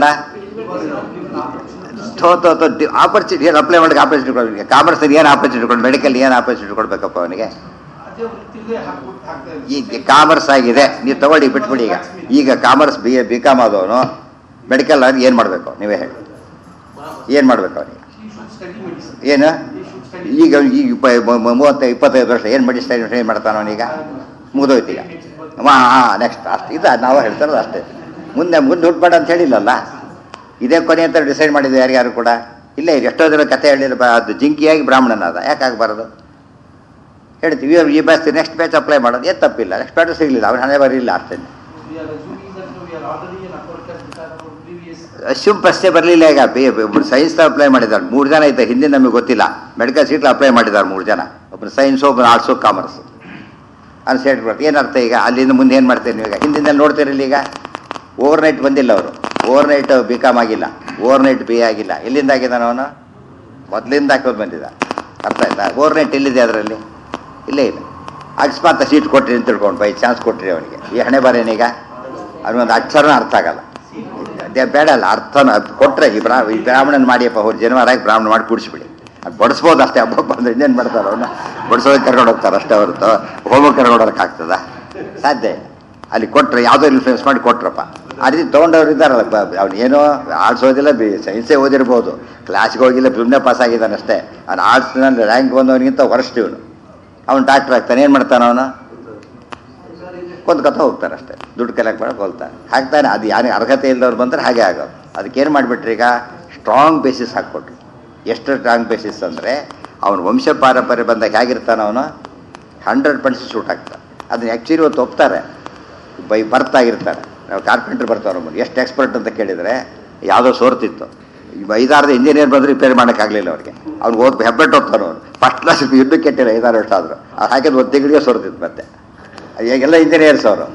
ಥೋ ಥೋ ಥೋ ಆಪರ್ಚುನಿಟಿ ಏನು ಅಪ್ಲೈ ಮಾಡಕ್ಕೆ ಆಪರ್ಚುನಿಟಿ ಕೊಡಬೇಕು ಕಾಮರ್ಸ್ ಏನು ಆಪರ್ಚುನಿಟಿ ಕೊಡು ಮೆಡಿಕಲ್ ಏನು ಆಪರ್ಚುನಿಟಿ ಕೊಡಬೇಕಪ್ಪ ಅವನಿಗೆ ಅದೇ ವೃತ್ತಿಲೇ ಹಾಕ್ಬಿಟ್ಟು ಹಾಕ್ತಾ ಇದ್ದಾರೆ. ಈಗ ಕಾಮರ್ಸ್ ಆಗಿದೆ ನೀವು ತಗೊಳ್ಳಿ ಬಿಟ್ಬಿಡಿ ಈಗ ಈಗ commerce B A B com ಆದವನು ಮೆಡಿಕಲ್ ಆಗಿ ಏನು ಮಾಡಬೇಕು ನೀವೇ ಹೇಳಿ ಏನು ಮಾಡಬೇಕು ಅವನಿಗೆ He should study medicine. ಏನು He should study ಈಗ ಈಗ ಇಪ್ಪ ಮ- ಮ- ಮೂವತ್ತೈದು ಇಪ್ಪತ್ತೈದು ವರ್ಷ ಏನು ಮೆಡಿಸಿನ್ ಏನು ಮಾಡ್ತಾನೆ ಅವನೀಗ ಮುಗಿದೋಯ್ತು ಈಗ ಹಾಂ ಹಾಂ ನೆಕ್ಸ್ಟ್ ಅಷ್ಟು ಇದು ನಾವು ಹೇಳ್ತಾರದು ಅಷ್ಟೇ ಮುಂದೆ ಮುಂದೆ ದುಡ್ಡು ಅಂತ ಹೇಳಿಲ್ಲಲ್ಲ ಇದೇ ಕೊನೆ ಅಂತ ಡಿಸೈಡ್ ಮಾಡಿದ್ವಿ ಯಾರ್ಯಾರು ಕೂಡ ಇಲ್ಲೇ ಇದೆ ಎಷ್ಟೋ ಜನ ಕತೆ ಹೇಳಿಲ್ಲ ಬ- ಅದು ಜಿಂಕಿಯಾಗಿ ಬ್ರಾಹ್ಮಣನಾದ ಯಾಕೆ ಆಗಬಾರ್ದು ಹೇಳ್ತೀವಿ ಇವ್ರು ಈ ಬ್ಯಾಚ್ ನೆಕ್ಸ್ಟ್ ಬ್ಯಾಚ್ ಅಪ್ಲೈ ಮಾಡೋದು ಏನು ತಪ್ಪಿಲ್ಲ ನೆಕ್ಸ್ಟ್ ಬ್ಯಾಚ್ ಸಿಗಲಿಲ್ಲ ಅವ್ನು ಹಣೆ ಬರಲಿಲ್ಲ ಅಷ್ಟೇ We are assuming that we are already in upper class because of our previous assume ಪ್ರಶ್ನೆ ಬರಲಿಲ್ಲ ಈಗ ಸೈನ್ಸ್ ಅಪ್ಲೈ ಮಾಡಿದ್ದಾರೆ ಮೂರು ಜನ ಇದ್ದಾರೆ ಹಿಂದೆ ನಮಗೆ ಗೊತ್ತಿಲ್ಲ ಮೆಡಿಕಲ್ ಸೀಟ್ ಅಪ್ಲೈ ಮಾಡಿದ್ದಾರೆ ಮೂರು ಜನ ಒಬ್ಬರು ಸೈನ್ಸ್ ಒಬ್ಬರು ಆರ್ಟ್ಸು ಕಾಮರ್ಸ್ ಅದು ಸೈಡ್ ಬರುತ್ತೆ ಏನರ್ಥ ಈಗ ಅಲ್ಲಿಂದ ಮುಂದೆ ಏನು ಮಾಡ್ತೀರಿ ನೀವು ಈಗ ಹಿಂದಿಂದ ನೋಡ್ತೀರಲ್ಲ ಈಗ ಓವರ್ ನೈಟ್ ಬಂದಿಲ್ಲ ಅವರು ಓವರ್ ನೈಟ್ ಬಿ ಕಾಮ್ ಆಗಿಲ್ಲ ಓವರ್ ನೈಟ್ ಬಿ ಆಗಿಲ್ಲ ಎಲ್ಲಿಂದ ಆಗಿದ್ದಾನೆ ಅವನು ಮೊದಲಿಂದ ಹಾಕೋದು ಬಂದಿದ್ದ ಅರ್ಥ ಆಯ್ತಾ ಓವರ್ ನೈಟ್ ಎಲ್ಲಿದೆ ಅದರಲ್ಲಿ ಇಲ್ಲೇ ಇಲ್ಲ ಅಕಸ್ಮಾತ್ ಸೀಟ್ ಕೊಟ್ರಿ ಅಂತ ತಿಳ್ಕೊಂಡು ಬೈ ಚಾನ್ಸ್ ಕೊಟ್ರಿ ಅವನಿಗೆ ಈ ಹಣೆ ಬರೇನೀಗ ಅವನಿಗೊಂದು ಅಕ್ಷರನೂ ಅರ್ಥ ಆಗಲ್ಲ ಅದೇ ಬೇಡ ಅಲ್ಲ ಅರ್ಥನ ಅದ್ ಕೊಟ್ರೆ ಈ ಬ್ರಾ ಈ ಬ್ರಾಹ್ಮಣನ್ ಮಾಡಿಯಪ್ಪ ಅವ್ರು ಜನಿವಾರಾಗಿ ಬ್ರಾಹ್ಮಣ ಮಾಡಿ ಕೂಡಿಸ್ಬಿಡಿ ಅದು ಬಡಿಸ್ಬೋದು ಅಷ್ಟೇ ಹಬ್ಬ ಬಂದ್ರೆ ಇನ್ನೇನು ಮಾಡ್ತಾರೆ ಅವನ್ನ ಬಡಿಸೋದಕ್ಕೆ ಕರ್ಕೊಂಡು ಹೋಗ್ತಾರೆ ಅಷ್ಟೇ ಹೊರತು ಹೋಮಕ್ಕೆ ಕರ್ಕೊಂಡು ಹೋಗಕ್ಕೆ ಆಗ್ತದ ಸಾಧ್ಯ ಇಲ್ಲ. ಅಲ್ಲಿ ಕೊಟ್ರೆ ಯಾವುದೋ ಇನ್ಫ್ಲೂಯೆನ್ಸ್ ಮಾಡಿ ಕೊಟ್ರಪ್ಪ ಆ ರೀತಿ ತೊಗೊಂಡವ್ರು ಇದ್ದಾರಲ್ಲ ಅವ್ನು ಏನೋ ಆರ್ಟ್ಸ್ ಓದಿಲ್ಲ ಬಿ ಸೈನ್ಸೇ ಓದಿರ್ಬೋದು ಕ್ಲಾಸ್ಗೆ ಹೋಗಿಲ್ಲ ಸುಮ್ಮನೆ ಪಾಸ್ ಆಗಿದ್ದಾನೆ ಅಷ್ಟೇ ಅವ್ನು ಆರ್ಟ್ಸ್ನಲ್ಲಿ ರ್ಯಾಂಕ್ ಬಂದವನಿಗಿಂತ ವರ್ಸ್ಟ್ ಇವನು ಅವ್ನು ಡಾಕ್ಟ್ರ್ ಆಗ್ತಾನೆ ಏನು ಮಾಡ್ತಾನೆ ಅವನು ಕೊಂದ್ಕೊತ ಹೋಗ್ತಾರೆ ಅಷ್ಟೇ ದುಡ್ಡು ಕಲೆಕ್ಟ್ ಮಾಡಕ್ಕೆ ಹೋಗ್ತಾನೆ ಹಾಕ್ತಾನೆ ಅದು ಯಾರಿಗೆ ಅರ್ಹತೆ ಇಲ್ಲದವ್ರು ಬಂದ್ರೆ ಹಾಗೆ ಆಗೋದು ಅದಕ್ಕೇನು ಮಾಡಿಬಿಟ್ರಿ ಈಗ ಸ್ಟ್ರಾಂಗ್ ಬೇಸಿಸ್ ಹಾಕ್ಕೊಟ್ರು ಎಷ್ಟು ಸ್ಟ್ರಾಂಗ್ ಬೇಸಿಸ್ ಅಂದರೆ ಅವನು ವಂಶ ಪಾರಂಪರ್ಯ ಬಂದಾಗ ಹೇಗಿರ್ತಾನೆ ಅವನು ಹಂಡ್ರೆಡ್ ಪರ್ಸೆಂಟ್ ಶೂಟ್ ಆಗ್ತಾನೆ ಅದನ್ನ ಆ್ಯಕ್ಚುಲಿ ಇವತ್ತು ಒಪ್ತಾರೆ ಬೈ ಬರ್ತ್ ಆಗಿರ್ತಾರೆ ನಾವು ಕಾರ್ಪೆಂಟ್ರ್ ಬರ್ತಾವ್ರು ನಮ್ಮನ್ನು ಎಷ್ಟು ಎಕ್ಸ್ಪರ್ಟ್ ಅಂತ ಕೇಳಿದರೆ ಯಾವುದೋ ಸೋರ್ತಿತ್ತು ಈಗ ಐದಾರು ಇಂಜಿನಿಯರ್ ಬಂದು ರಿಪೇರ್ ಮಾಡೋಕ್ಕಾಗಲಿಲ್ಲ ಅವ್ರಿಗೆ ಅವ್ನು ಓದ್ ಹೆಬ್ಬೆಟ್ಟು ಹೋಗ್ತಾನೆ ಅವನು ಫಸ್ಟ್ ಕ್ಲಾಸ್ ಇನ್ನೂ ಕೆಟ್ಟಿಲ್ಲ ಐದಾರು ವರ್ಷ ಆದರು ಅದು ಹಾಕಿದ್ದು ಒಂದು ತಿಂಗಳಿಗೆ ಸೋರ್ತಿತ್ತು ಮತ್ತೆ ಈಗೆಲ್ಲ ಇಂಜಿನಿಯರ್ಸ್ ಅವರು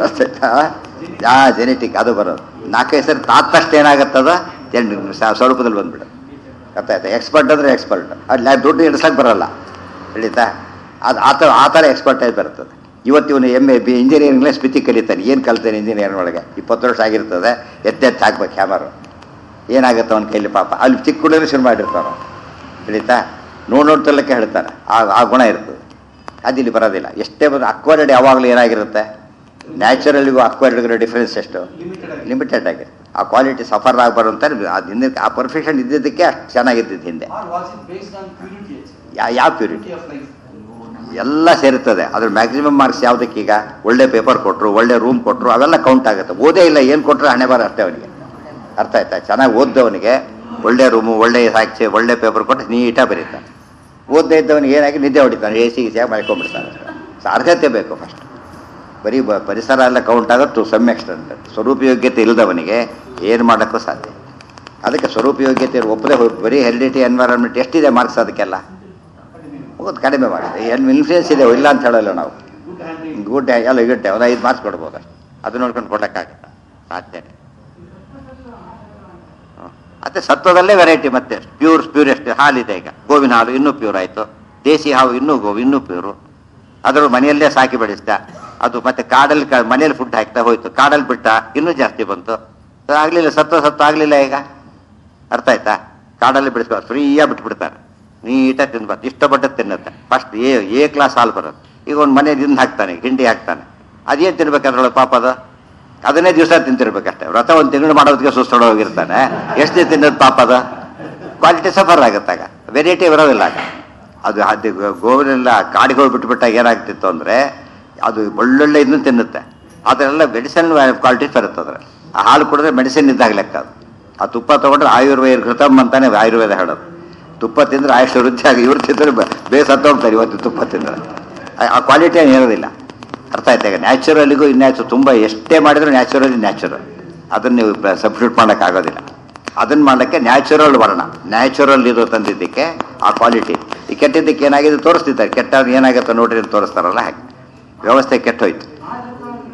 ಯಾ ಜೆನೆಟಿಕ್ ಅದು ಬರೋದು ನಾಲ್ಕೈದು ಸರಿ ತಾತಷ್ಟು ಏನಾಗುತ್ತದ ಎಂಟು ಸ್ವರೂಪದಲ್ಲಿ ಬಂದ್ಬಿಡು ಅರ್ಥ ಆಯ್ತಾ ಎಕ್ಸ್ಪರ್ಟ್ ಅಂದರೆ ಎಕ್ಸ್ಪರ್ಟ್ ಅಲ್ಲಿ ದುಡ್ಡು ಇಡ್ಸಕ್ಕೆ ಬರಲ್ಲ ಹೇಳಿತಾ ಅದು ಆ ಥರ ಆ ಥರ ಎಕ್ಸ್ಪರ್ಟ್ ಆಗಿ ಬರ್ತದೆ ಇವತ್ತು ಇವನು ಎಮ್ ಎ ಬಿ ಇಂಜಿನಿಯರಿಂಗ್ಲೇ ಸ್ಮಿತಿ ಕಲಿತಾನೆ ಏನು ಕಲ್ತಾನೆ ಇಂಜಿನಿಯರಿಂಗ್ ಒಳಗೆ ಇಪ್ಪತ್ತು ವರ್ಷ ಆಗಿರ್ತದೆ ಎತ್ತೆತ್ತು ಹಾಕ್ಬೇಕು ಕ್ಯಾಮರು ಏನಾಗುತ್ತೆ ಅವನ ಕೈಲಿ ಪಾಪ ಅಲ್ಲಿ ಚಿಕ್ಕ ಹುಡುಗರು ಶುರು ಮಾಡಿರ್ತಾನೆ ತಿಳಿತಾ ನೋಡ್ ನೋಡ್ತಲಕ್ಕೆ ಹೇಳ್ತಾನೆ ಆ ಆ ಗುಣ ಇರ್ತದೆ ಅದಿಲ್ಲಿ ಬರೋದಿಲ್ಲ ಎಷ್ಟೇ ಬಂದು ಅಕ್ವರ್ಡ್ ಯಾವಾಗಲೂ ಏನಾಗಿರುತ್ತೆ ನ್ಯಾಚುರಲ್ಗೂ ಅಕ್ವರ್ಡ್ಗೂ ಡಿಫ್ರೆನ್ಸ್ ಎಷ್ಟು Limited ಆಗಿ. ಲಿಮಿಟೆಡ್ ಆಗಿ ಆ ಕ್ವಾಲಿಟಿ ಸಫರ್ ಆಗಬಾರ್ದು ಅಂತ ಅದು ಹಿಂದೆ ಆ ಪರ್ಫೆಕ್ಷನ್ ಇದ್ದಿದ್ದಕ್ಕೆ ಅಷ್ಟು ಚೆನ್ನಾಗಿದ್ದಿದ್ದು ಹಿಂದೆ Or was it based on purity? ಯಾ ಯಾವ ಪ್ಯೂರಿಟಿ Purity of life. ಎಲ್ಲ ಸೇರುತ್ತದೆ ಅದ್ರ ಮ್ಯಾಕ್ಸಿಮಮ್ ಮಾರ್ಕ್ಸ್ ಯಾವುದಕ್ಕೀಗ ಒಳ್ಳೆ ಪೇಪರ್ ಕೊಟ್ಟರು ಒಳ್ಳೆ ರೂಮ್ ಕೊಟ್ಟರು ಅವೆಲ್ಲ ಕೌಂಟ್ ಆಗುತ್ತೆ ಓದೇ ಇಲ್ಲ ಏನು ಕೊಟ್ಟರು ಹಣೆ ಬರ ಅಷ್ಟೇ ಅವನಿಗೆ ಅರ್ಥ ಆಯ್ತಾ ಚೆನ್ನಾಗಿ ಓದ್ದವನಿಗೆ ಒಳ್ಳೆ ರೂಮು ಒಳ್ಳೆ ಸಾಕ್ಷಿ ಒಳ್ಳೆ ಪೇಪರ್ ಕೊಟ್ಟು ನೀಟಾಗಿ ಬರೀತಾನೆ ಓದದೇ ಇದ್ದವನಿಗೆ ಏನಾಗಿ ನಿದ್ದೆ ಹೊಡಿತಾನೆ ಎ ಸಿ ಗಿಸಿಯಾಗಿ ಮಲ್ಕೊಂಡ್ಬಿಡ್ತಾನೆ ಸೊ ಅರ್ಹತೆ ಬೇಕು ಫಸ್ಟ್ ಬರೀ ಬ ಪರಿಸರ ಎಲ್ಲ ಕೌಂಟ್ ಆಗೋದು ಟು ಸಮ್ ಎಕ್ಸ್ಟೆಂಟ್ ಸ್ವರೂಪ ಯೋಗ್ಯತೆ ಇಲ್ಲದವನಿಗೆ ಏನು ಮಾಡೋಕ್ಕೂ ಸಾಧ್ಯ ಅದಕ್ಕೆ ಸ್ವರೂಪ ಯೋಗ್ಯತೆ ಒಪ್ಪದೆ ಹೋಗಿ ಬರೀ ಹೆರಿಡಿಟಿ ಎನ್ವೈರನ್ಮೆಂಟ್ ಎಷ್ಟಿದೆ ಮಾರ್ಕ್ಸ್ ಅದಕ್ಕೆಲ್ಲ ಹೋಗೋದು ಕಡಿಮೆ ಮಾಡಿದೆ ಏನು ಇನ್ಫ್ಲೂಯೆನ್ಸ್ ಇದೆ ಇಲ್ಲ ಅಂತ ಹೇಳಲ್ಲ ನಾವು Good handwriting. ಗುಡ್ ಎಲ್ಲ ಇಗುತ್ತೆ ಒಂದು ಐದು ಮಾರ್ಕ್ಸ್ ಕೊಡ್ಬೋದು ಅಷ್ಟೆ ಅದು ನೋಡ್ಕೊಂಡು ಕೊಡೋಕ್ಕಾಗಲ್ಲ ಸಾಧ್ಯ ಅದೇ ಸತ್ವದಲ್ಲೇ ವೆರೈಟಿ ಮತ್ತೆ ಪ್ಯೂರ್ ಪ್ಯೂರೆಸ್ಟ್ ಹಾಲಿದೆ ಈಗ ಗೋವಿನ ಹಾಲು ಇನ್ನೂ ಪ್ಯೂರ್ ಆಯಿತು ದೇಸಿ ಹಾವು ಇನ್ನೂ ಗೋವು ಇನ್ನೂ ಪ್ಯೂರು ಅದ್ರ ಮನೆಯಲ್ಲೇ ಸಾಕಿ ಬೆಳೆಸ್ದ ಅದು ಮತ್ತೆ ಕಾಡಲ್ಲಿ ಕ- ಮನೆಯಲ್ಲಿ ಫುಡ್ ಹಾಕ್ತಾ ಹೋಯ್ತು ಕಾಡಲ್ಲಿ ಬಿಟ್ಟ ಇನ್ನೂ ಜಾಸ್ತಿ ಬಂತು ಅದು ಆಗ್ಲಿಲ್ಲ ಸತ್ವ ಸತ್ವ ಆಗಲಿಲ್ಲ ಈಗ ಅರ್ಥ ಆಯ್ತಾ ಕಾಡಲ್ಲಿ ಬಿಡಿಸ್ಕೊ ಫ್ರೀಯಾಗಿ ಬಿಟ್ಬಿಡ್ತಾರೆ ನೀಟಾಗಿ ತಿನ್ಬಾರ್ದು ಇಷ್ಟಪಟ್ಟು ತಿನ್ನುತ್ತೆ ಫಸ್ಟ್ ಎ ಎ ಕ್ಲಾಸ್ ಹಾಲು ಬರೋದು ಈಗ ಒಂದು ಮನೆ ದಿಂದ ಹಾಕ್ತಾನೆ ಹಿಂಡಿ ಹಾಕ್ತಾನೆ ಅದೇನು ತಿನ್ಬೇಕು ಅದ್ರೊಳಗೆ ಪಾಪ ಅದು ಅದನ್ನೇ ದಿವಸ ತಿಂತಿರ್ಬೇಕಷ್ಟೇ ವ್ರತ ಒಂದು ತಿಂಗಳು ಮಾಡೋದಕ್ಕೆ ಸುಸ್ತೊಡ ಹೋಗಿರ್ತಾನೆ ಎಷ್ಟು ದಿನ ತಿನ್ನೋದು ಪಾಪ ಅದು ಕ್ವಾಲಿಟಿ ಸಫರ್ ಆಗುತ್ತಾಗ ವೆರೈಟಿ ಬರೋದಿಲ್ಲ ಆಗ ಅದು ಅದು ಗೋ- ಗೋವಿನೆಲ್ಲ ಕಾಡಿಗೆ ಹೋಗಿ ಬಿಟ್ಬಿಟ್ಟಾಗ ಏನಾಗ್ತಿತ್ತು ಅಂದರೆ ಅದು ಒಳ್ಳೊಳ್ಳೆ ಇದನ್ನು ತಿನ್ನುತ್ತೆ ಅದರೆಲ್ಲ ಮೆಡಿಸಿನ್ ಕ್ವಾಲಿಟಿ ಬರುತ್ತೆ ಅದ್ರಲ್ಲಿ ಆ ಹಾಲು ಕುಡಿದ್ರೆ ಮೆಡಿಸಿನ್ ಇದ್ದಾಗ ಲೆಕ್ಕ ಅದು ಆ ತುಪ್ಪ ತೊಗೊಂಡ್ರೆ ಆಯುರ್ವೇದ ಘೃತಮ್ ಅಂತಾನೆ ಆಯುರ್ವೇದ ಹೇಳೋದು ತುಪ್ಪ ತಿಂದ್ರೆ ಆಯುಷ್ ವೃದ್ಧಿ ಆಗಿ ಇವ್ರು ತಿಂದ್ರೆ ಬೇಸ್ ಹೋಗ್ತಾರೆ ಇವತ್ತು ತುಪ್ಪ ತಿಂದ್ರೆ ಆ- ಆ ಕ್ವಾಲಿಟಿ ಏನು ಇರೋದಿಲ್ಲ ಅರ್ಥ ಆಯ್ತಾ ಈಗ ನ್ಯಾಚುರಲಿಗೂ ಇನ್ಯಾಚು ತುಂಬ ಎಷ್ಟೇ ಮಾಡಿದ್ರು ನ್ಯಾಚುರಲಿ ನ್ಯಾಚುರಲ್ ಅದನ್ನು ನೀವು ಸಬ್ಸ್ಟಿಟ್ಯೂಟ್ ಮಾಡೋಕ್ಕಾಗೋದಿಲ್ಲ ಅದನ್ನು ಮಾಡೋಕ್ಕೆ ನ್ಯಾಚುರಲ್ ವರ್ಣ ನ್ಯಾಚುರಲ್ ಇದು ತಂದಿದ್ದಕ್ಕೆ ಆ ಕ್ವಾಲಿಟಿ ಈ ಕೆಟ್ಟಿದ್ದಕ್ಕೆ ಏನಾಗಿದೆ ತೋರಿಸ್ತಿದ್ದಾರೆ ಕೆಟ್ಟ ಏನಾಗುತ್ತೆ ನೋಡ್ರಿ ಅಂತ ತೋರಿಸ್ತಾರಲ್ಲ ಹಾಗೆ ವ್ಯವಸ್ಥೆ ಕೆಟ್ಟೋಯ್ತು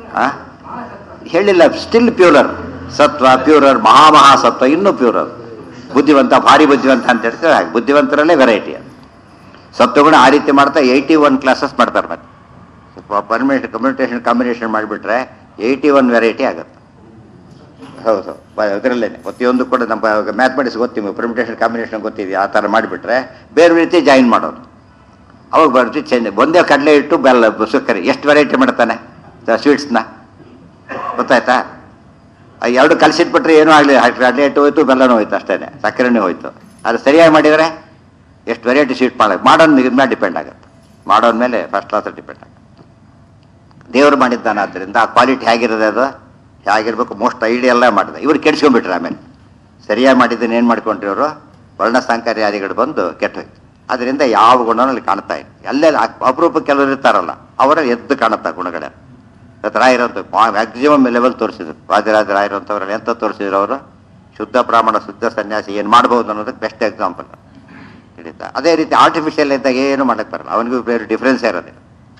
ಆ? ಹೇಳಿಲ್ಲ ಸ್ಟಿಲ್ ಪ್ಯೂರರ್ ಸತ್ವ ಪ್ಯೂರರ್ ಮಹಾಮಹಾ ಸತ್ವ ಇನ್ನೂ ಪ್ಯೂರರ್ ಬುದ್ಧಿವಂತ ಭಾರಿ ಬುದ್ಧಿವಂತ ಅಂತ ಹೇಳ್ತಾರೆ ಹಾಗೆ ಬುದ್ಧಿವಂತರಲ್ಲೇ ವೆರೈಟಿ ಅದು ಸತ್ವಗುಣ ಆ ರೀತಿ ಮಾಡ್ತಾ ಏಯ್ಟಿ ಒನ್ ಕ್ಲಾಸಸ್ ಮಾಡ್ತಾರೆ ಮತ್ತೆ ಪರ್ಮಿನೇಟ್ ಕಮ್ಯುನಿಕೇಷನ್ ಕಾಂಬಿನೇಷನ್ ಮಾಡಿಬಿಟ್ರೆ ಏಯ್ಟಿ ಒನ್ ವೆರೈಟಿ ಆಗುತ್ತೆ ಹೌದು ಅದರಲ್ಲೇ ಪ್ರತಿಯೊಂದು ಕೂಡ ನಮ್ಮ ಮ್ಯಾಥಮೆಟಿಕ್ಸ್ ಗೊತ್ತಿ ಪರ್ಮಿಟೇಷನ್ ಕಾಂಬಿನೇಷನ್ ಗೊತ್ತಿದೆ ಆ ಥರ ಮಾಡಿಬಿಟ್ರೆ ಬೇರೆ ರೀತಿ ಜಾಯಿನ್ ಮಾಡೋದು ಅವಾಗ ಬರ್ತೀವಿ ಚೇಂಜ್ ಒಂದೇ ಕಡಲೆ ಇಟ್ಟು ಬೆಲ್ಲ ಸಕ್ಕರೆ ಎಷ್ಟು ವೆರೈಟಿ ಮಾಡ್ತಾನೆ ಸ್ವೀಟ್ಸ್ನ ಗೊತ್ತಾಯ್ತಾ ಆ ಎರಡು ಕಲಸಿಟ್ಬಿಟ್ರೆ ಏನೂ ಆಗಲಿ ಕಡಲೆ ಹಿಟ್ಟು ಹೋಯ್ತು ಬೆಲ್ಲನೂ ಹೋಯ್ತು ಅಷ್ಟೇ ಸಕ್ಕರೆನೂ ಹೋಯ್ತು ಅದು ಸರಿಯಾಗಿ ಮಾಡಿದರೆ ಎಷ್ಟು ವೆರೈಟಿ ಸ್ವೀಟ್ ಮಾಡೋದು ಮಾಡೋನ್ ಇದ್ರ ಮೇಲೆ ಡಿಪೆಂಡ್ ಆಗುತ್ತೆ ಮಾಡೋನ್ ಮೇಲೆ ಫಸ್ಟ್ ಕ್ಲಾಸ್ ಡಿಪೆಂಡ್ ಆಗುತ್ತೆ ದೇವರು ಮಾಡಿದ್ದಾನೆ ಆದ್ದರಿಂದ ಆ ಕ್ವಾಲಿಟಿ ಹೇಗಿರೋದು ಅದು ಹೇಗಿರ್ಬೇಕು ಮೋಸ್ಟ್ ಐಡಿಯಲ್ಲ ಮಾಡಿದೆ ಇವ್ರು ಕೆಡ್ಸ್ಕೊಂಡ್ಬಿಟ್ರೆ ಆಮೇಲೆ ಸರಿಯಾಗಿ ಮಾಡಿದ್ದನ್ನು ಏನು ಮಾಡ್ಕೊಂಡ್ರಿ ಅವರು ವರ್ಣ ಸಂಕರ್ಯಾದಿಗಳು ಬಂದು ಕೆಟ್ಟೋಯ್ತು ಅದರಿಂದ ಯಾವ ಗುಣನೂ ಅಲ್ಲಿ ಕಾಣ್ತಾ ಇಲ್ಲ ಎಲ್ಲೆಲ್ಲ ಅಪರೂಪ ಕೆಲವರು ಇರ್ತಾರಲ್ಲ ಅವರ ಎದ್ದು ಕಾಣುತ್ತಾ ಗುಣಗಳೇ ರಾಯರಂತ ಮ್ಯಾಕ್ಸಿಮಮ್ ಲೆವೆಲ್ ತೋರಿಸಿದ್ರು ರಾಜರಾಜ ರಾಯರಂಥವ್ರಲ್ಲಿ ಎಂತ ತೋರಿಸಿದ್ರು ಅವರು ಶುದ್ಧ ಬ್ರಾಹ್ಮಣ ಶುದ್ಧ ಸನ್ಯಾಸಿ ಏನು ಮಾಡ್ಬೋದು ಅನ್ನೋದಕ್ಕೆ ಬೆಸ್ಟ್ ಎಕ್ಸಾಂಪಲ್ ಹಿಡಿತಾ ಅದೇ ರೀತಿ ಆರ್ಟಿಫಿಷಿಯಲ್ ಇದ್ದಾಗ ಏನು ಮಾಡಕ್ಕೆ ಬರಲ್ಲ ಅವನಿಗೂ ಬೇರೆ ಡಿಫ್ರೆನ್ಸ್ ಇರೋದಿಲ್ಲ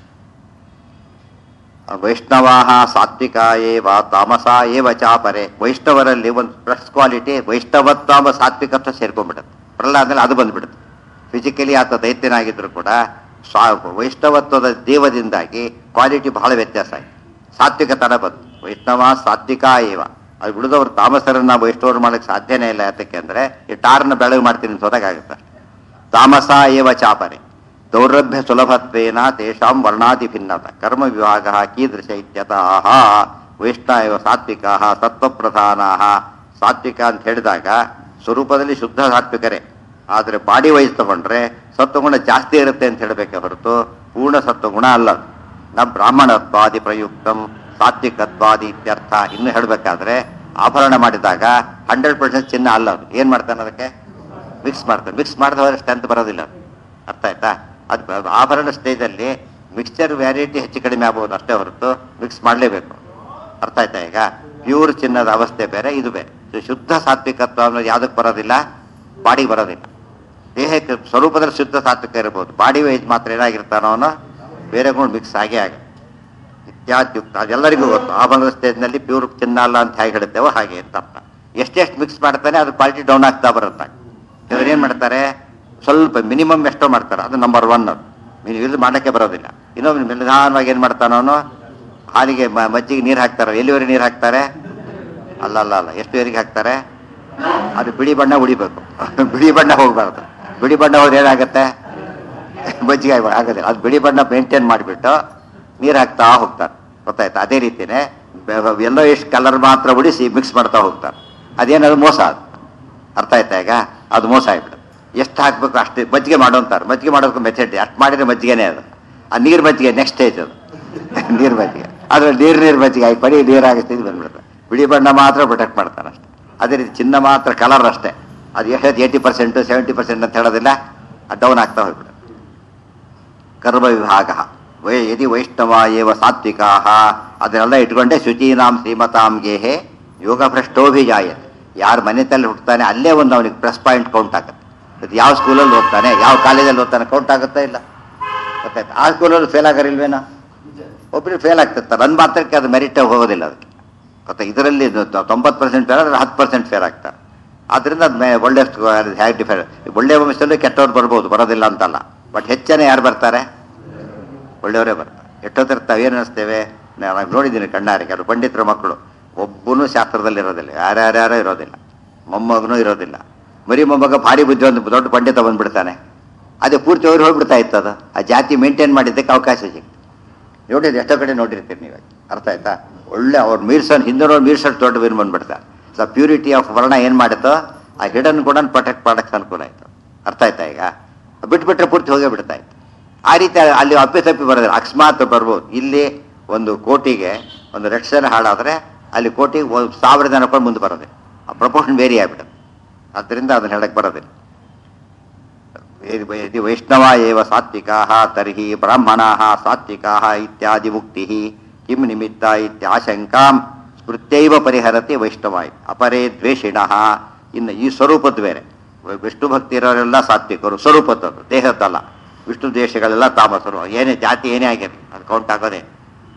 ವೈಷ್ಣವಾ ಸಾತ್ವಿಕ ಏವ ತಾಮಸ ಏವ ಚಾಪರೆ ವೈಷ್ಣವರಲ್ಲಿ ಒಂದು ಪ್ಲಸ್ ಕ್ವಾಲಿಟಿ ವೈಷ್ಣವತ್ವ ಸಾತ್ವಿಕತ್ವ ಸೇರ್ಕೊಂಡ್ಬಿಡುತ್ತೆ ಬರಲ್ಲ ಆದ್ಮೇಲೆ ಅದು ಬಂದ್ಬಿಡುತ್ತೆ ಫಿಸಿಕಲಿ ಆತ ದೈತ್ಯನಾಗಿದ್ರು ಕೂಡ ಸ್ವಾ ವೈಷ್ಣವತ್ವದ ದೇವದಿಂದಾಗಿ ಕ್ವಾಲಿಟಿ ಬಹಳ ವ್ಯತ್ಯಾಸ ಆಯ್ತು ಸಾತ್ವಿಕತನ ಬಂತು ವೈಷ್ಣವ ಸಾತ್ವಿಕ ಏವ ಅದು ಉಳಿದವರು ತಾಮಸರನ್ನ ವೈಷ್ಣವರು ಮಾಡಕ್ಕೆ ಸಾಧ್ಯನೇ ಇಲ್ಲ ಯಾತಕ್ಕೆ ಅಂದ್ರೆ ಈ ಟಾರ್ನ ಬೆಳಗ್ಗೆ ಮಾಡ್ತೀನಿ ಅಂತ ಹೋದಾಗುತ್ತೆ ತಾಮಸ ಏವ ಚಾಪರೆ ದೌರ್ಲಭ್ಯ ಸುಲಭತ್ವೇನ ತೇಷಾಂ ವರ್ಣಾದಿ ಭಿನ್ನತ ಕರ್ಮ ವಿಭಾಗ ಕೀದೃಶ ಇತ್ಯತಃ ವೈಷ್ಣವ ಸಾತ್ವಿಕ ಸತ್ವಪ್ರಧಾನ ಸಾತ್ವಿಕ ಅಂತ ಹೇಳಿದಾಗ ಸ್ವರೂಪದಲ್ಲಿ ಶುದ್ಧ ಸಾತ್ವಿಕರೇ ಆದರೆ ಬಾಡಿ ವೈಸ್ ತಗೊಂಡ್ರೆ ಸತ್ವಗುಣ ಜಾಸ್ತಿ ಇರುತ್ತೆ ಅಂತ ಹೇಳಬೇಕೆ ಹೊರತು ಪೂರ್ಣ ಸತ್ವಗುಣ ಅಲ್ಲ ಅದು. ನ ಬ್ರಾಹ್ಮಣತ್ವಾದಿ ಪ್ರಯುಕ್ತಂ ಸಾತ್ವಿಕತ್ವಾದಿ ಇತ್ಯರ್ಥ ಇನ್ನು ಹೇಳಬೇಕಾದ್ರೆ ಆಭರಣ ಮಾಡಿದಾಗ ಹಂಡ್ರೆಡ್ ಪರ್ಸೆಂಟ್ ಚಿನ್ನ ಅಲ್ಲ ಅದು ಏನ್ ಮಾಡ್ತಾನೆ ಅದಕ್ಕೆ ಮಿಕ್ಸ್ ಮಾಡ್ತಾನೆ ಮಿಕ್ಸ್ ಮಾಡಿದ ಹೋದ್ರೆ ಸ್ಟ್ರೆಂತ್ ಬರೋದಿಲ್ಲ ಅದು. ಅರ್ಥ ಆಯ್ತಾ ಅದು ಆಭರಣ ಸ್ಟೇಜಲ್ಲಿ ಮಿಕ್ಸ್ಚರ್ ವ್ಯಾರೈಟಿ ಹೆಚ್ಚು ಕಡಿಮೆ ಆಗ್ಬೋದು ಅಷ್ಟೇ ಹೊರತು ಮಿಕ್ಸ್ ಮಾಡಲೇಬೇಕು ಅರ್ಥ ಆಯ್ತಾ ಈಗ ಪ್ಯೂರ್ ಚಿನ್ನದ ಅವಸ್ಥೆ ಬೇರೆ ಇದು ಬೇರೆ ಇದು ಶುದ್ಧ ಸಾತ್ವಿಕತ್ವ ಅನ್ನೋದು ಯಾವುದಕ್ಕೆ ಬರೋದಿಲ್ಲ ಬಾಡಿಗೆ ಬರೋದಿಲ್ಲ ದೇಹಕ್ಕೆ ಸ್ವರೂಪದಲ್ಲಿ ಶುದ್ಧ ಸಾತ್ವಿಕ ಇರ್ಬೋದು ಬಾಡಿ ವೈಸ್ ಮಾತ್ರ ಏನಾಗಿರ್ತಾನೋ ಅವನು ಬೇರೆ ಗುಣ ಮಿಕ್ಸ್ ಆಗೇ ಆಗ ಇತ್ಯಾದ್ಯುಕ್ತ ಅದೆಲ್ಲರಿಗೂ ಗೊತ್ತು ಆಭರಣದ ಸ್ಟೇಜ್ನಲ್ಲಿ ಪ್ಯೂರ್ ಚಿನ್ನ ಅಲ್ಲ ಅಂತ ಹೇಗೆ ಹೇಳ್ತೇವೋ ಹಾಗೆ ಅಂತ ಅರ್ಥ ಎಷ್ಟೆಷ್ಟು ಮಿಕ್ಸ್ ಮಾಡ್ತಾನೆ ಅದು ಕ್ವಾಲಿಟಿ ಡೌನ್ ಆಗ್ತಾ ಬರುತ್ತೆ ಇವ್ರು ಏನು ಮಾಡ್ತಾರೆ ಸ್ವಲ್ಪ ಮಿನಿಮಮ್ ಎಷ್ಟೋ ಮಾಡ್ತಾರೆ ಅದು ನಂಬರ್ ಒನ್ ಅದು ಮಿನಿ- ಇದು ಮಾಡೋಕ್ಕೆ ಬರೋದಿಲ್ಲ ಇನ್ನೊಬ್ಬ ನಿಧಾನವಾಗಿ ಏನು ಮಾಡ್ತಾನೋ ಅವನು ಹಾಲಿಗೆ ಮ- ಮಜ್ಜಿಗೆ ನೀರು ಹಾಕ್ತಾರೆ ಎಲ್ಲಿವರೆಗೆ ನೀರು ಹಾಕ್ತಾರೆ ಅಲ್ಲ ಅಲ್ಲ ಅಲ್ಲ ಎಷ್ಟು ಏರಿಗೆ ಹಾಕ್ತಾರೆ ಅದು ಬಿಳಿ ಬಣ್ಣ ಉಳಿಬೇಕು ಬಿಳಿ ಬಣ್ಣ ಹೋಗ್ಬಾರ್ದು ಬಿಳಿ ಬಣ್ಣ ಹೋದ್ರೆ ಏನಾಗುತ್ತೆ ಮಜ್ಜಿಗೆ ಆಗ- ಆಗೋದಿಲ್ಲ ಅದು ಬಿಳಿ ಬಣ್ಣ ಮೇಂಟೈನ್ ಮಾಡಿಬಿಟ್ಟು ನೀರು ಹಾಕ್ತಾ ಹೋಗ್ತಾರೆ ಗೊತ್ತಾಯ್ತಾ ಅದೇ ರೀತಿನೇ ಎಲ್ಲೋ ಎಷ್ಟು ಕಲರ್ ಮಾತ್ರ ಉಡಿಸಿ ಮಿಕ್ಸ್ ಮಾಡ್ತಾ ಹೋಗ್ತಾರೆ ಅದೇನದು ಮೋಸ ಅದು ಅರ್ಥ ಆಯ್ತಾ ಈಗ ಅದು ಮೋಸ ಆಗ್ಬಿಡುತ್ತೆ ಎಷ್ಟು ಹಾಕ್ಬೇಕು ಅಷ್ಟು ಮಜ್ಜಿಗೆ ಮಾಡೋಂತಾರೆ ಮಜ್ಜಿಗೆ ಮಾಡೋದಕ್ಕೆ ಮೆಥಡ್ ಅಷ್ಟು ಮಾಡಿದ್ರೆ ಮಜ್ಜಿಗೆನೇ ಅದು ಆ ನೀರು ಮಜ್ಜಿಗೆ ನೆಕ್ಸ್ಟ್ ಸ್ಟೇಜ್ ಅದು ನೀರು ಮಜ್ಜಿಗೆ ಅದ್ರಲ್ಲಿ ನೀರು ನೀರು ಮಜ್ಜಿಗೆ ಆಗಿ ಬರೀ ನೀರಾಗಿ ಸ್ಟೇಜ್ ಬಂದ್ಬಿಡುತ್ತೆ ಬಿಳಿ ಬಣ್ಣ ಮಾತ್ರ ಪ್ರೊಟೆಕ್ಟ್ ಮಾಡ್ತಾರೆ ಅಷ್ಟೇ ಅದೇ ರೀತಿ ಚಿನ್ನ ಮಾತ್ರ ಕಲರ್ ಅಷ್ಟೇ ಅದು ಎಷ್ಟು ಏಯ್ಟಿ ಪರ್ಸೆಂಟು ಸೆವೆಂಟಿ ಪರ್ಸೆಂಟ್ ಅಂತ ಹೇಳೋದಿಲ್ಲ ಅದು ಡೌನ್ ಆಗ್ತಾ ಹೋಗ್ಬಿಡುತ್ತೆ ಕರ್ಮ ವಿಭಾಗ ವೈ ಯದಿ ವೈಷ್ಣವ ಏವ ಸಾತ್ವಿಕಾ ಅದನ್ನೆಲ್ಲ ಇಟ್ಕೊಂಡೆ ಶುಚೀನಾಂ ಶ್ರೀಮತಾಂ ಗೇಹೆ ಯೋಗ ಭ್ರಷ್ಟೋಭಿಜಾಯ ಯಾರ ಮನೆತಲ್ಲಿ ಹುಟ್ಟುತ್ತಾನೆ ಅಲ್ಲೇ ಒಂದು ಅವನಿಗೆ ಪ್ಲಸ್ ಪಾಯಿಂಟ್ ಕೌಂಟ್ ಆಗುತ್ತೆ ಅದು ಯಾವ ಸ್ಕೂಲಲ್ಲಿ ಓದ್ತಾನೆ ಯಾವ ಕಾಲೇಜಲ್ಲಿ ಓದ್ತಾನೆ ಕೌಂಟ್ ಆಗುತ್ತಾ ಇಲ್ಲ ಗೊತ್ತಾಯ್ತು ಆ ಸ್ಕೂಲಲ್ಲಿ ಫೇಲ್ ಆಗೋರಿಲ್ವೇನೋ ಒಬ್ಬರಿಗೆ ಫೇಲ್ ಆಗ್ತಿರ್ತಾರೆ ನನ್ನ ಮಾತ್ರಕ್ಕೆ ಅದು ಮೆರಿಟ್ ಹೋಗೋದಿಲ್ಲ ಅದಕ್ಕೆ ಗೊತ್ತಾ ಇದರಲ್ಲಿ ತೊಂಬತ್ತು ಪರ್ಸೆಂಟ್ ಫೇಲ್ ಆದರೆ ಹತ್ತು ಪರ್ಸೆಂಟ್ ಫೇಲ್ ಆಗ್ತಾರೆ ಆದ್ದರಿಂದ ಅದು ಮೇ- ಒಳ್ಳೆ ಸ್ಕೂ- ಅದು ಹೇಗೆ ಡಿಫೆಂಡ್ ಒಳ್ಳೆ ವಂಶದಲ್ಲೂ ಕೆಟ್ಟವ್ರು ಬರ್ಬೋದು ಬರೋದಿಲ್ಲ ಅಂತಲ್ಲ ಬಟ್ ಹೆಚ್ಚನೆ ಯಾರು ಬರ್ತಾರೆ ಒಳ್ಳೆಯವರೇ ಬರ್ತಾರೆ ಎಷ್ಟೊತ್ತರ ತಾವೇನು ಅನಿಸ್ತೇವೆ ನಾನು ನೋಡಿದ್ದೀನಿ ಕಣ್ಣಾರಿಗೆ ಅವರು ಪಂಡಿತರ ಮಕ್ಕಳು ಒಬ್ಬನೂ ಶಾಸ್ತ್ರದಲ್ಲಿ ಇರೋದಿಲ್ಲ ಯಾರ್ಯಾರ್ಯಾರೋ ಇರೋದಿಲ್ಲ ಮೊಮ್ಮಗನೂ ಇರೋದಿಲ್ಲ ಮರಿ ಮೊಮ್ಮಗ ಭಾರಿ ಬುದ್ಧಿ ಒಂದು ದೊಡ್ಡ ಪಂಡಿತ ಬಂದ್ಬಿಡ್ತಾನೆ ಅದೇ ಪೂರ್ತಿ ಅವ್ರು ಹೋಗ್ಬಿಡ್ತಾ ಇತ್ತು ಅದು ಆ ಜಾತಿ ಮೇಂಟೈನ್ ಮಾಡಿದ್ದಕ್ಕೆ ಅವಕಾಶ ಸಿಗ್ತು ನೋಡಿದ್ರೆ ಎಷ್ಟೋ ಕಡೆ ನೋಡಿರ್ತೀರಿ ನೀವು ಅರ್ಥ ಆಯ್ತಾ ಒಳ್ಳೆ ಅವ್ರು ಮೀರ್ಸನ್ ಹಿಂದಿನವ್ರು ಮೀರ್ಸೋದು ದೊಡ್ಡ ವಿನ್ ಬಂದ್ಬಿಡ್ತಾರೆ ಸೊ ಪ್ಯೂರಿಟಿ ಆಫ್ ವರ್ಣ ಏನು ಮಾಡುತ್ತೋ ಆ ಹಿಡನ್ ಕೂಡ ಪ್ರೊಟೆಕ್ಟ್ ಮಾಡಕ್ಕೆ ಅನುಕೂಲ ಆಯಿತು ಅರ್ಥ ಆಯ್ತಾ ಈಗ ಬಿಟ್ಬಿಟ್ರೆ ಪೂರ್ತಿ ಹೋಗೇ ಬಿಡ್ತಾ ಇತ್ತು ಆ ರೀತಿ ಅಲ್ಲಿ ಅಪ್ಪಿ ತಪ್ಪಿ ಬರೋದಿಲ್ಲ ಅಕಸ್ಮಾತ್ ಬರ್ಬೋದು ಇಲ್ಲಿ ಒಂದು ಕೋಟಿಗೆ ಒಂದು ಲಕ್ಷ ಜನ ಹಾಳಾದರೆ ಅಲ್ಲಿ ಕೋಟಿಗೆ ಒಂದು ಸಾವಿರ ಜನ ಕೂಡ ಮುಂದೆ ಬರೋದಿಲ್ಲ ಆ ಪ್ರಪೋರ್ಷನ್ ವೇರಿ ಆಗ್ಬಿಡುತ್ತೆ ಆದ್ದರಿಂದ ಅದನ್ನ ಹೇಳಕ್ಕೆ ಬರೋದಿಲ್ಲ ಯದಿ ವೈಷ್ಣವ ಏವ ಸಾತ್ವಿಕಾ ತರ್ಹಿ ಬ್ರಾಹ್ಮಣಾ ಸಾತ್ವಿಕಾ ಇತ್ಯಾದಿ ಮುಕ್ತಿ ಕಿಂ ನಿಮಿತ್ತ ಇತ್ಯಾಶಂಕಾಂ ಸ್ಮೃತ್ಯೈವ ಪರಿಹರತಿ ವೈಷ್ಣವಾಯ್ ಅಪರೇ ದ್ವೇಷಿಣಃ ಇನ್ನು ಈ ಸ್ವರೂಪದ ಬೇರೆ ವಿಷ್ಣು ಭಕ್ತಿ ಇರೋರೆಲ್ಲ ಸಾತ್ವಿಕರು ಸ್ವರೂಪದ್ದದು ದೇಹದ್ದಲ್ಲ ವಿಷ್ಣು ದೇಶಗಳೆಲ್ಲ ತಾಮಸರು ಏನೇ ಜಾತಿ ಏನೇ ಆಗಿರಲಿ ಅದು ಕೌಂಟ್ ಆಗೋದೇ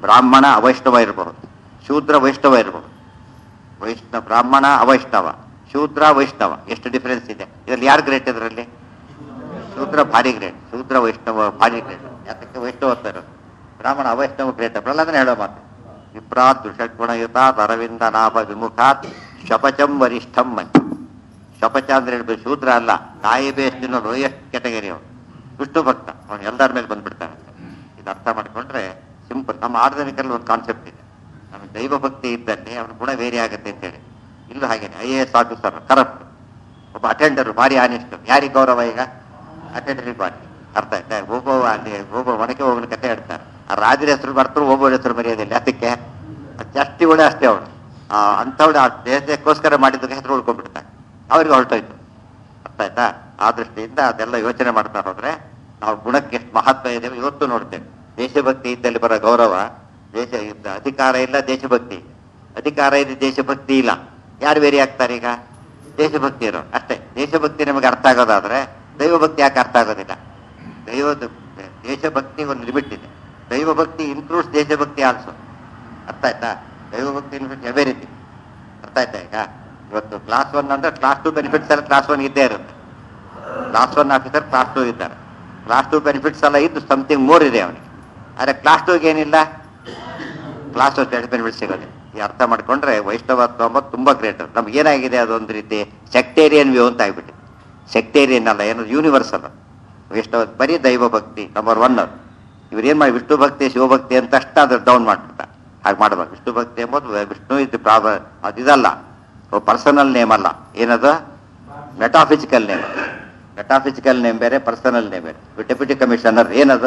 ಬ್ರಾಹ್ಮಣ ಅವೈಷ್ಣವ ಇರಬಹುದು ಶೂದ್ರ ವೈಷ್ಣವ ಇರಬಹುದು ವೈಷ್ಣವ ಬ್ರಾಹ್ಮಣ ಅವೈಷ್ಣವ ಶೂದ್ರ ವೈಷ್ಣವ ಎಷ್ಟು ಡಿಫರೆನ್ಸ್ ಇದೆ ಇದರಲ್ಲಿ ಯಾರು ಗ್ರೇಟ್ ಇದರಲ್ಲಿ ಶೂದ್ರ ಭಾರಿ ಗ್ರೇಟ್ ಶೂದ್ರ ವೈಷ್ಣವ ಭಾರಿ ಗ್ರೇಟ್ ಯಾತಕ್ಕೆ ವೈಷ್ಣವತ್ವ ಇರೋದು ಬ್ರಾಹ್ಮಣ ಅವೈಷ್ಣವ ಗ್ರೇಟ್ ಪ್ರಹ್ಲಾದನ ಹೇಳೋ ಮಾತು ವಿಪ್ರಾತ್ ದುಷಟ್ಗುಣಯುತಾತ್ ಅರವಿಂದ ನಾಭ ವಿಮುಖಾತ್ ಶಪಚಂ ವರಿಷ್ಠಂ ಮಂಚ ಶಪಚ ಅಂದ್ರೆ ಹೇಳ್ಬೇಕು ಶೂದ್ರ ಅಲ್ಲ ಕಾಯಿ ಬೇಸ್ಟಿನ ಲೋಯೆಸ್ಟ್ ಕೆಟಗರಿ ಅವನು ವಿಷ್ಣು ಭಕ್ತ ಅವನು ಎಲ್ಲರ ಮೇಲೆ ಬಂದ್ಬಿಡ್ತಾನೆ ಇದು ಅರ್ಥ ಮಾಡ್ಕೊಂಡ್ರೆ ಸಿಂಪಲ್ ನಮ್ಮ ಆರ್ಧನಿಕಲ್ಲಿ ಒಂದು ಕಾನ್ಸೆಪ್ಟ್ ಇದೆ ನಮಗೆ ದೈವ ಭಕ್ತಿ ಇದ್ದಲ್ಲಿ ಅವನ ಗುಣ ಬೇರೆ ಆಗುತ್ತೆ ಅಂತೇಳಿ ಇಲ್ಲೂ ಹಾಗೇನೆ I A S officer corrupt ಒಬ್ಬ ಅಟೆಂಡರ್ ಭಾರಿ ಆನೆಸ್ಟ್ ಯಾರಿಗೆ ಗೌರವ ಈಗ ಅಟೆಂಡರಿಗೆ ಭಾರಿ ಅರ್ಥ ಆಯ್ತಾ ಒಬ್ಬ ಅಲ್ಲಿ ಒಬ್ಬ ಒಣಕೆ ಹೋಗಲು ಕತೆ ಹೇಳ್ತಾರೆ ಆ ರಾಜರ ಹೆಸರು ಬರ್ತಾರೆ ಒಬ್ಬರ ಹೆಸರು ಮರೆಯೋದಿಲ್ಲ ಅದಕ್ಕೆ ಜಾಸ್ತಿ ಒಳ್ಳೆ ಅಷ್ಟೇ ಅವನು ಅಂಥವಳು ಆ ದೇಶಕ್ಕೋಸ್ಕರ ಮಾಡಿದ್ದಕ್ಕೆ ಹೆಸರು ಉಳ್ಕೊಂಡ್ಬಿಡ್ತಾನೆ ಅವ್ರಿಗೆ ಹೊರಟೋಯ್ತು ಅರ್ಥ ಆಯ್ತಾ ಆ ದೃಷ್ಟಿಯಿಂದ ಅದೆಲ್ಲ ಯೋಚನೆ ಮಾಡ್ತಾ ಹೋದ್ರೆ ನಾವು ಗುಣಕ್ಕೆ ಎಷ್ಟು ಮಹತ್ವ ಇದೆ ಇವತ್ತು ನೋಡ್ತೇವೆ ದೇಶಭಕ್ತಿ ಇದ್ದಲ್ಲಿ ಬರೋ ಗೌರವ ದೇಶ ಇದ್ದ ಅಧಿಕಾರ ಇಲ್ಲ ದೇಶಭಕ್ತಿ ಇದೆ. ಅಧಿಕಾರ ಇದೆ ದೇಶಭಕ್ತಿ ಇಲ್ಲ ಯಾರು ಬೇರೆ ಆಗ್ತಾರೆ ಈಗ ದೇಶಭಕ್ತಿ ಇರೋ ಅಷ್ಟೇ ದೇಶಭಕ್ತಿ ನಮಗೆ ಅರ್ಥ ಆಗೋದಾದ್ರೆ ದೈವಭಕ್ತಿ ಯಾಕೆ ಅರ್ಥ ಆಗೋದಿಲ್ಲ ದೈವದ ದೇಶಭಕ್ತಿ ಒಂದು ಲಿಮಿಟ್ ಇದೆ ದೈವಭಕ್ತಿ ಇನ್ಕ್ಲೂಡ್ಸ್ ದೇಶಭಕ್ತಿ ಆಲ್ಸೋ ಅರ್ಥ ಆಯ್ತಾ ದೈವಭಕ್ತಿ ಇನ್ಕ್ಲೂಡ್ಸ್ ಎವೆರಿಥಿಂಗ್ ಅರ್ಥ ಆಯ್ತಾ ಈಗ ಇವತ್ತು ಕ್ಲಾಸ್ ಒನ್ ಅಂದ್ರೆ ಕ್ಲಾಸ್ ಟು ಬೆನಿಫಿಟ್ಸ್ ಎಲ್ಲ ಕ್ಲಾಸ್ ಒನ್ ಇದ್ದೇ ಇರುತ್ತೆ class one officer class two ಇದ್ದಾರೆ ಕ್ಲಾಸ್ ಟು ಬೆನಿಫಿಟ್ಸ್ ಎಲ್ಲ ಇದ್ದು ಸಮಥಿಂಗ್ ಮೋರ್ ಇದೆ ಅವನಿಗೆ ಆದರೆ ಕ್ಲಾಸ್ ಟೂಗೆ ಏನಿಲ್ಲ ಕ್ಲಾಸ್ ಟು ಬೆನಿಫಿಟ್ ಸಿಗೋದು ಈ ಅರ್ಥ ಮಾಡ್ಕೊಂಡ್ರೆ ವೈಷ್ಣವತ್ವ ಅಂಬದು ತುಂಬಾ ಗ್ರೇಟ್ ನಮ್ಗೆ ಏನಾಗಿದೆ ಅದೊಂದು ರೀತಿ ಸೆಕ್ಟೇರಿಯನ್ ವ್ಯೂ ಅಂತ ಆಗ್ಬಿಟ್ಟಿದೆ ಸೆಕ್ಟೇರಿಯನ್ ಅಲ್ಲ ಏನು ಯೂನಿವರ್ಸಲ್ ವೈಷ್ಣವ ಬರೀ ದೈವ ಭಕ್ತಿ ನಂಬರ್ ಒನ್ ಅದು ಇವ್ರು ಏನ್ ಮಾಡಿ ವಿಷ್ಣು ಭಕ್ತಿ ಶಿವಭಕ್ತಿ ಅಂತ ಅಷ್ಟ ಅದು ಡೌನ್ ಮಾಡ್ಬಿಡ್ತಾರೆ ಹಾಗೆ ಮಾಡಬಾರ್ದು ವಿಷ್ಣು ಭಕ್ತಿ ಎಂಬುದು ವಿಷ್ಣು ಇದು ಪ್ರಾಬ ಅದಿದಲ್ಲ ಪರ್ಸನಲ್ ನೇಮ್ ಅಲ್ಲ ಏನದು ಮೆಟಾಫಿಸಿಕಲ್ ನೇಮ್ ಮೆಟಾಫಿಸಿಕಲ್ ನೇಮ್ ಬೇರೆ ಪರ್ಸನಲ್ ನೇಮ್ ಬೇರೆ ಡೆಪ್ಯೂಟಿ ಕಮಿಷನರ್ ಏನದು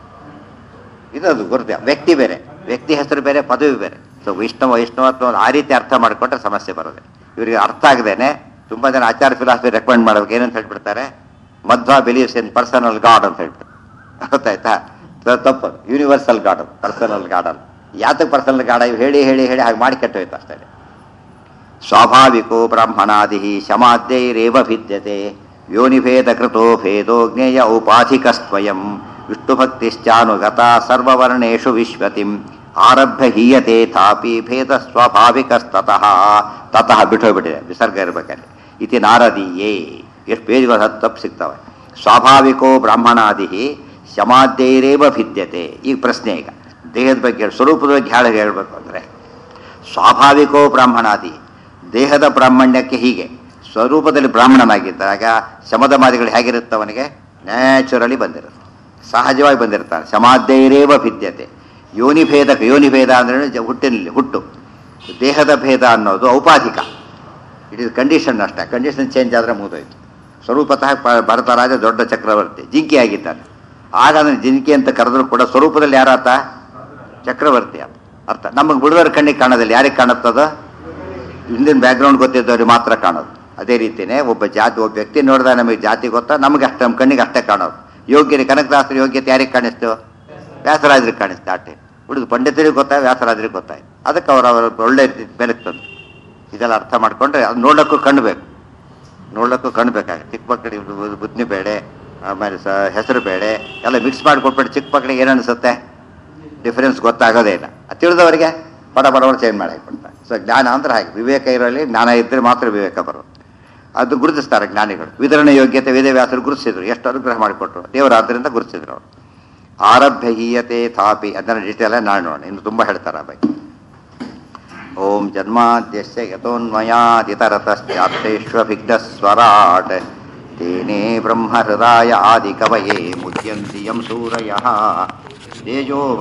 ಇದದು ಗುರುತ ವ್ಯಕ್ತಿ ಬೇರೆ ವ್ಯಕ್ತಿ ಹೆಸರು ಬೇರೆ ಪದವಿ ಬೇರೆ ಸೊ ವೈಷ್ಣವ ವೈಷ್ಣವತ್ವ ಆ ರೀತಿ ಅರ್ಥ ಮಾಡಿಕೊಂಡ್ರೆ ಸಮಸ್ಯೆ ಬರೋದೆ ಇವರಿಗೆ ಅರ್ಥ ಆಗದೇನೆ ತುಂಬಾ ಜನ ಆಚಾರ ಫಿಲಾಸಫಿ ರೆಕಮೆಂಡ್ ಮಾಡ್ಬೇಕು ಏನಂತ ಹೇಳ್ಬಿಡ್ತಾರೆ Madhva believes in personal god ಅಂತ ಹೇಳ್ಬಿಡ್ತಾರೆ ಗೊತ್ತಾಯ್ತಾ ತ- ತಪ್ಪು ಯೂನಿವರ್ಸಲ್ ಗಾಡ್ ಅದು ಪರ್ಸನಲ್ ಗಾಡ್ ಅಲ್ಲ ಯಾತಕ್ಕೆ ಪರ್ಸನಲ್ ಗಾಡ ಇವ್ ಹೇಳಿ ಹೇಳಿ ಹೇಳಿ ಹಾಗೆ ಮಾಡಿ ಕೆಟ್ಟೋಯ್ತು ಅಷ್ಟೇ ಸ್ವಾಭಾವಿಕೋ ಬ್ರಾಹ್ಮಣಾದಿ ಶಮಾದ್ಯೈರೇವ ಭಿದ್ಯತೆ ಯೋನಿಭೇದ ಕೃತೋ ಭೇದೋ ಜ್ಞೇಯ ಔಪಾಧಿಕಸ್ತ್ವಯಂ ವಿಷ್ಣುಭಕ್ತಿಶ್ಚಾನುಗತ ಸರ್ವವರ್ಣೇಷು ವಿಶ್ವತಿಂ ಆರಭ್ಯ ಹೀಯತೆ ಥಾಪಿ ಭೇದ ಸ್ವಾಭಾವಿಕಸ್ತತಃ ತತಃ ಬಿಟ್ಟೋಗ್ಬಿಟ್ಟಿದೆ ವಿಸರ್ಗ ಇರ್ಬೇಕಲ್ಲಿ ಇತಿ ನಾರದೀಯೇ ಎಷ್ಟು ಪೇಜ್ಗಳು ಹತ್ತು ತಪ್ಪು ಸಿಗ್ತವೆ ಸ್ವಾಭಾವಿಕೋ ಬ್ರಾಹ್ಮಣಾದಿ ಶಮಾದ್ಯೈರೇವ ಭಿದ್ಯತೆ ಈಗ ಪ್ರಶ್ನೆ ಈಗ ದೇಹದ ಬಗ್ಗೆ ಸ್ವರೂಪದ ಬಗ್ಗೆ ಹೇಳ ಹೇಳಬೇಕು ಅಂದರೆ ಸ್ವಾಭಾವಿಕೋ ಬ್ರಾಹ್ಮಣಾದಿ ದೇಹದ ಬ್ರಾಹ್ಮಣ್ಯಕ್ಕೆ ಹೀಗೆ ಸ್ವರೂಪದಲ್ಲಿ ಬ್ರಾಹ್ಮಣನಾಗಿದ್ದಾಗ ಶಮದ ಮಾದಿಗಳು ಹೇಗಿರುತ್ತೆ ಅವನಿಗೆ ನ್ಯಾಚುರಲಿ ಬಂದಿರುತ್ತೆ ಸಹಜವಾಗಿ ಬಂದಿರ್ತಾನೆ ಸಮಾಧ್ಯೈರೇವ ಭಿದ್ಯತೆ ಯೋನಿಭೇದಕ ಯೋನಿಭೇದ ಅಂದ್ರೆ ಜ- ಹುಟ್ಟಿನಲ್ಲಿ ಹುಟ್ಟು ದೇಹದ ಭೇದ ಅನ್ನೋದು ಔಪಾಧಿಕ ಇಟ್ ಇಸ್ ಕಂಡೀಷನ್ ಅಷ್ಟೇ ಕಂಡೀಷನ್ ಚೇಂಜ್ ಆದರೆ ಮುಗಿದೋಯ್ತು ಸ್ವರೂಪತಃ ಪ- ಭರತರಾಜ ದೊಡ್ಡ ಚಕ್ರವರ್ತಿ ಜಿಂಕಿ ಆಗಿದ್ದಾನೆ ಆಗ ಅದನ್ನು ಜಿಂಕಿ ಅಂತ ಕರೆದ್ರು ಕೂಡ ಸ್ವರೂಪದಲ್ಲಿ ಯಾರಾತ ಚಕ್ರವರ್ತಿ ಅಂತ ಅರ್ಥ ನಮಗೆ ಬಿಡುವರ ಕಣ್ಣಿಗೆ ಕಾಣೋದಿಲ್ಲ ಯಾರಿಗೆ ಕಾಣುತ್ತದ ಹಿಂದಿನ ಬ್ಯಾಕ್ಗ್ರೌಂಡ್ ಗೊತ್ತಿದ್ದವ್ರಿಗೆ ಮಾತ್ರ ಕಾಣೋದು ಅದೇ ರೀತಿನೇ ಒಬ್ಬ ಜಾತಿ ಒಬ್ಬ ವ್ಯಕ್ತಿ ನೋಡಿದಾಗ ನಮಗೆ ಜಾತಿ ಗೊತ್ತಾ ನಮಗೆ ಅಷ್ಟೇ ನಮ್ಮ ಕಣ್ಣಿಗೆ ಅಷ್ಟೇ ಕಾಣೋದು ಯೋಗ್ಯರಿ ಕನಕದಾಸರ ಯೋಗ್ಯತೆ ಯಾರಿಗೆ ಕಾಣಿಸ್ತು ವ್ಯಾಸರಾಜರಿಗೆ ಕಾಣಿಸ್ತು ಆಟೆ ಉಳಿದು ಪಂಡಿತರಿಗೆ ಗೊತ್ತಾಗ ವ್ಯಾಸರಾಜರಿಗೆ ಗೊತ್ತಾಯ್ತು ಅದಕ್ಕೆ ಅವರು ಅವರ ಒಳ್ಳೆ ರೀತಿ ಬೆಳಕು ತಂದು ಇದೆಲ್ಲ ಅರ್ಥ ಮಾಡ್ಕೊಂಡ್ರೆ ಅದು ನೋಡೋಕ್ಕೂ ಕಣ್ಣು ಬೇಕು ನೋಡ್ಲಿಕ್ಕೂ ಕಣ್ಣು ಬೇಕಾಗುತ್ತೆ ಚಿಕ್ಕ ಮಕ್ಕಳಿಗೆ ಬು- ಬುದ್ಧಿ ಬೇಳೆ ಆಮೇಲೆ ಸ ಹೆಸರು ಬೇಳೆ ಎಲ್ಲ ಮಿಕ್ಸ್ ಮಾಡಿ ಕೊಟ್ಬಿಟ್ಟು ಚಿಕ್ಕ ಮಕ್ಕಳಿಗೆ ಏನು ಅನಿಸುತ್ತೆ ಡಿಫರೆನ್ಸ್ ಗೊತ್ತಾಗೋದೇ ಇಲ್ಲ ಅದು ತಿಳಿದವರಿಗೆ ಪಡ ಪಡವನ್ನು ಚೇಂಜ್ ಮಾಡಿ ಹಾಕ್ಬಿಡ್ತಾರೆ ಸೊ ಜ್ಞಾನ ಅಂದ್ರೆ ಹಾಗೆ ವಿವೇಕ ಇರಲಿ ಜ್ಞಾನ ಇದ್ದರೆ ಮಾತ್ರ ವಿವೇಕ ಬರುತ್ತೆ ಅದು ಗುರುತಿಸ್ತಾರೆ ಜ್ಞಾನಿಗಳು ವಿತರಣೆ ಯೋಗ್ಯತೆ ವೇದವ್ಯಾಸರು ಗುರುತಿಸಿದ್ರು ಎಷ್ಟು ಅನುಗ್ರಹ ಮಾಡಿಕೊಟ್ರು ದೇವರು ಆದ್ದರಿಂದ ಗುರುತಿಸಿದ್ರು ಅವರು ಆರಭ್ಯ ಹೀಯತೆ ಥಾಪಿ ಅದನ್ನು ಡೀಟೇಲ್ ನಾಳೆ ನೋಡೋಣ ಇನ್ನು ತುಂಬ ಹೇಳ್ತಾರೆ ಆ ಬಗ್ಗೆ ಓಂ ಜನ್ಮಾದ್ಯಸ್ಯ ಯತೋನ್ಮಯಾದಿತರತಶ್ಚಾಪ್ತೇಷ್ವಭಿಗ್ಧಸ್ವರಾಟ್ ತೇನೇ ಬ್ರಹ್ಮಹೃದಾಯ ಆದಿಕವಯೇ ಮುದ್ಯಂತಿ ಯಂ ಸೂರಯಃ ತೇಜೋ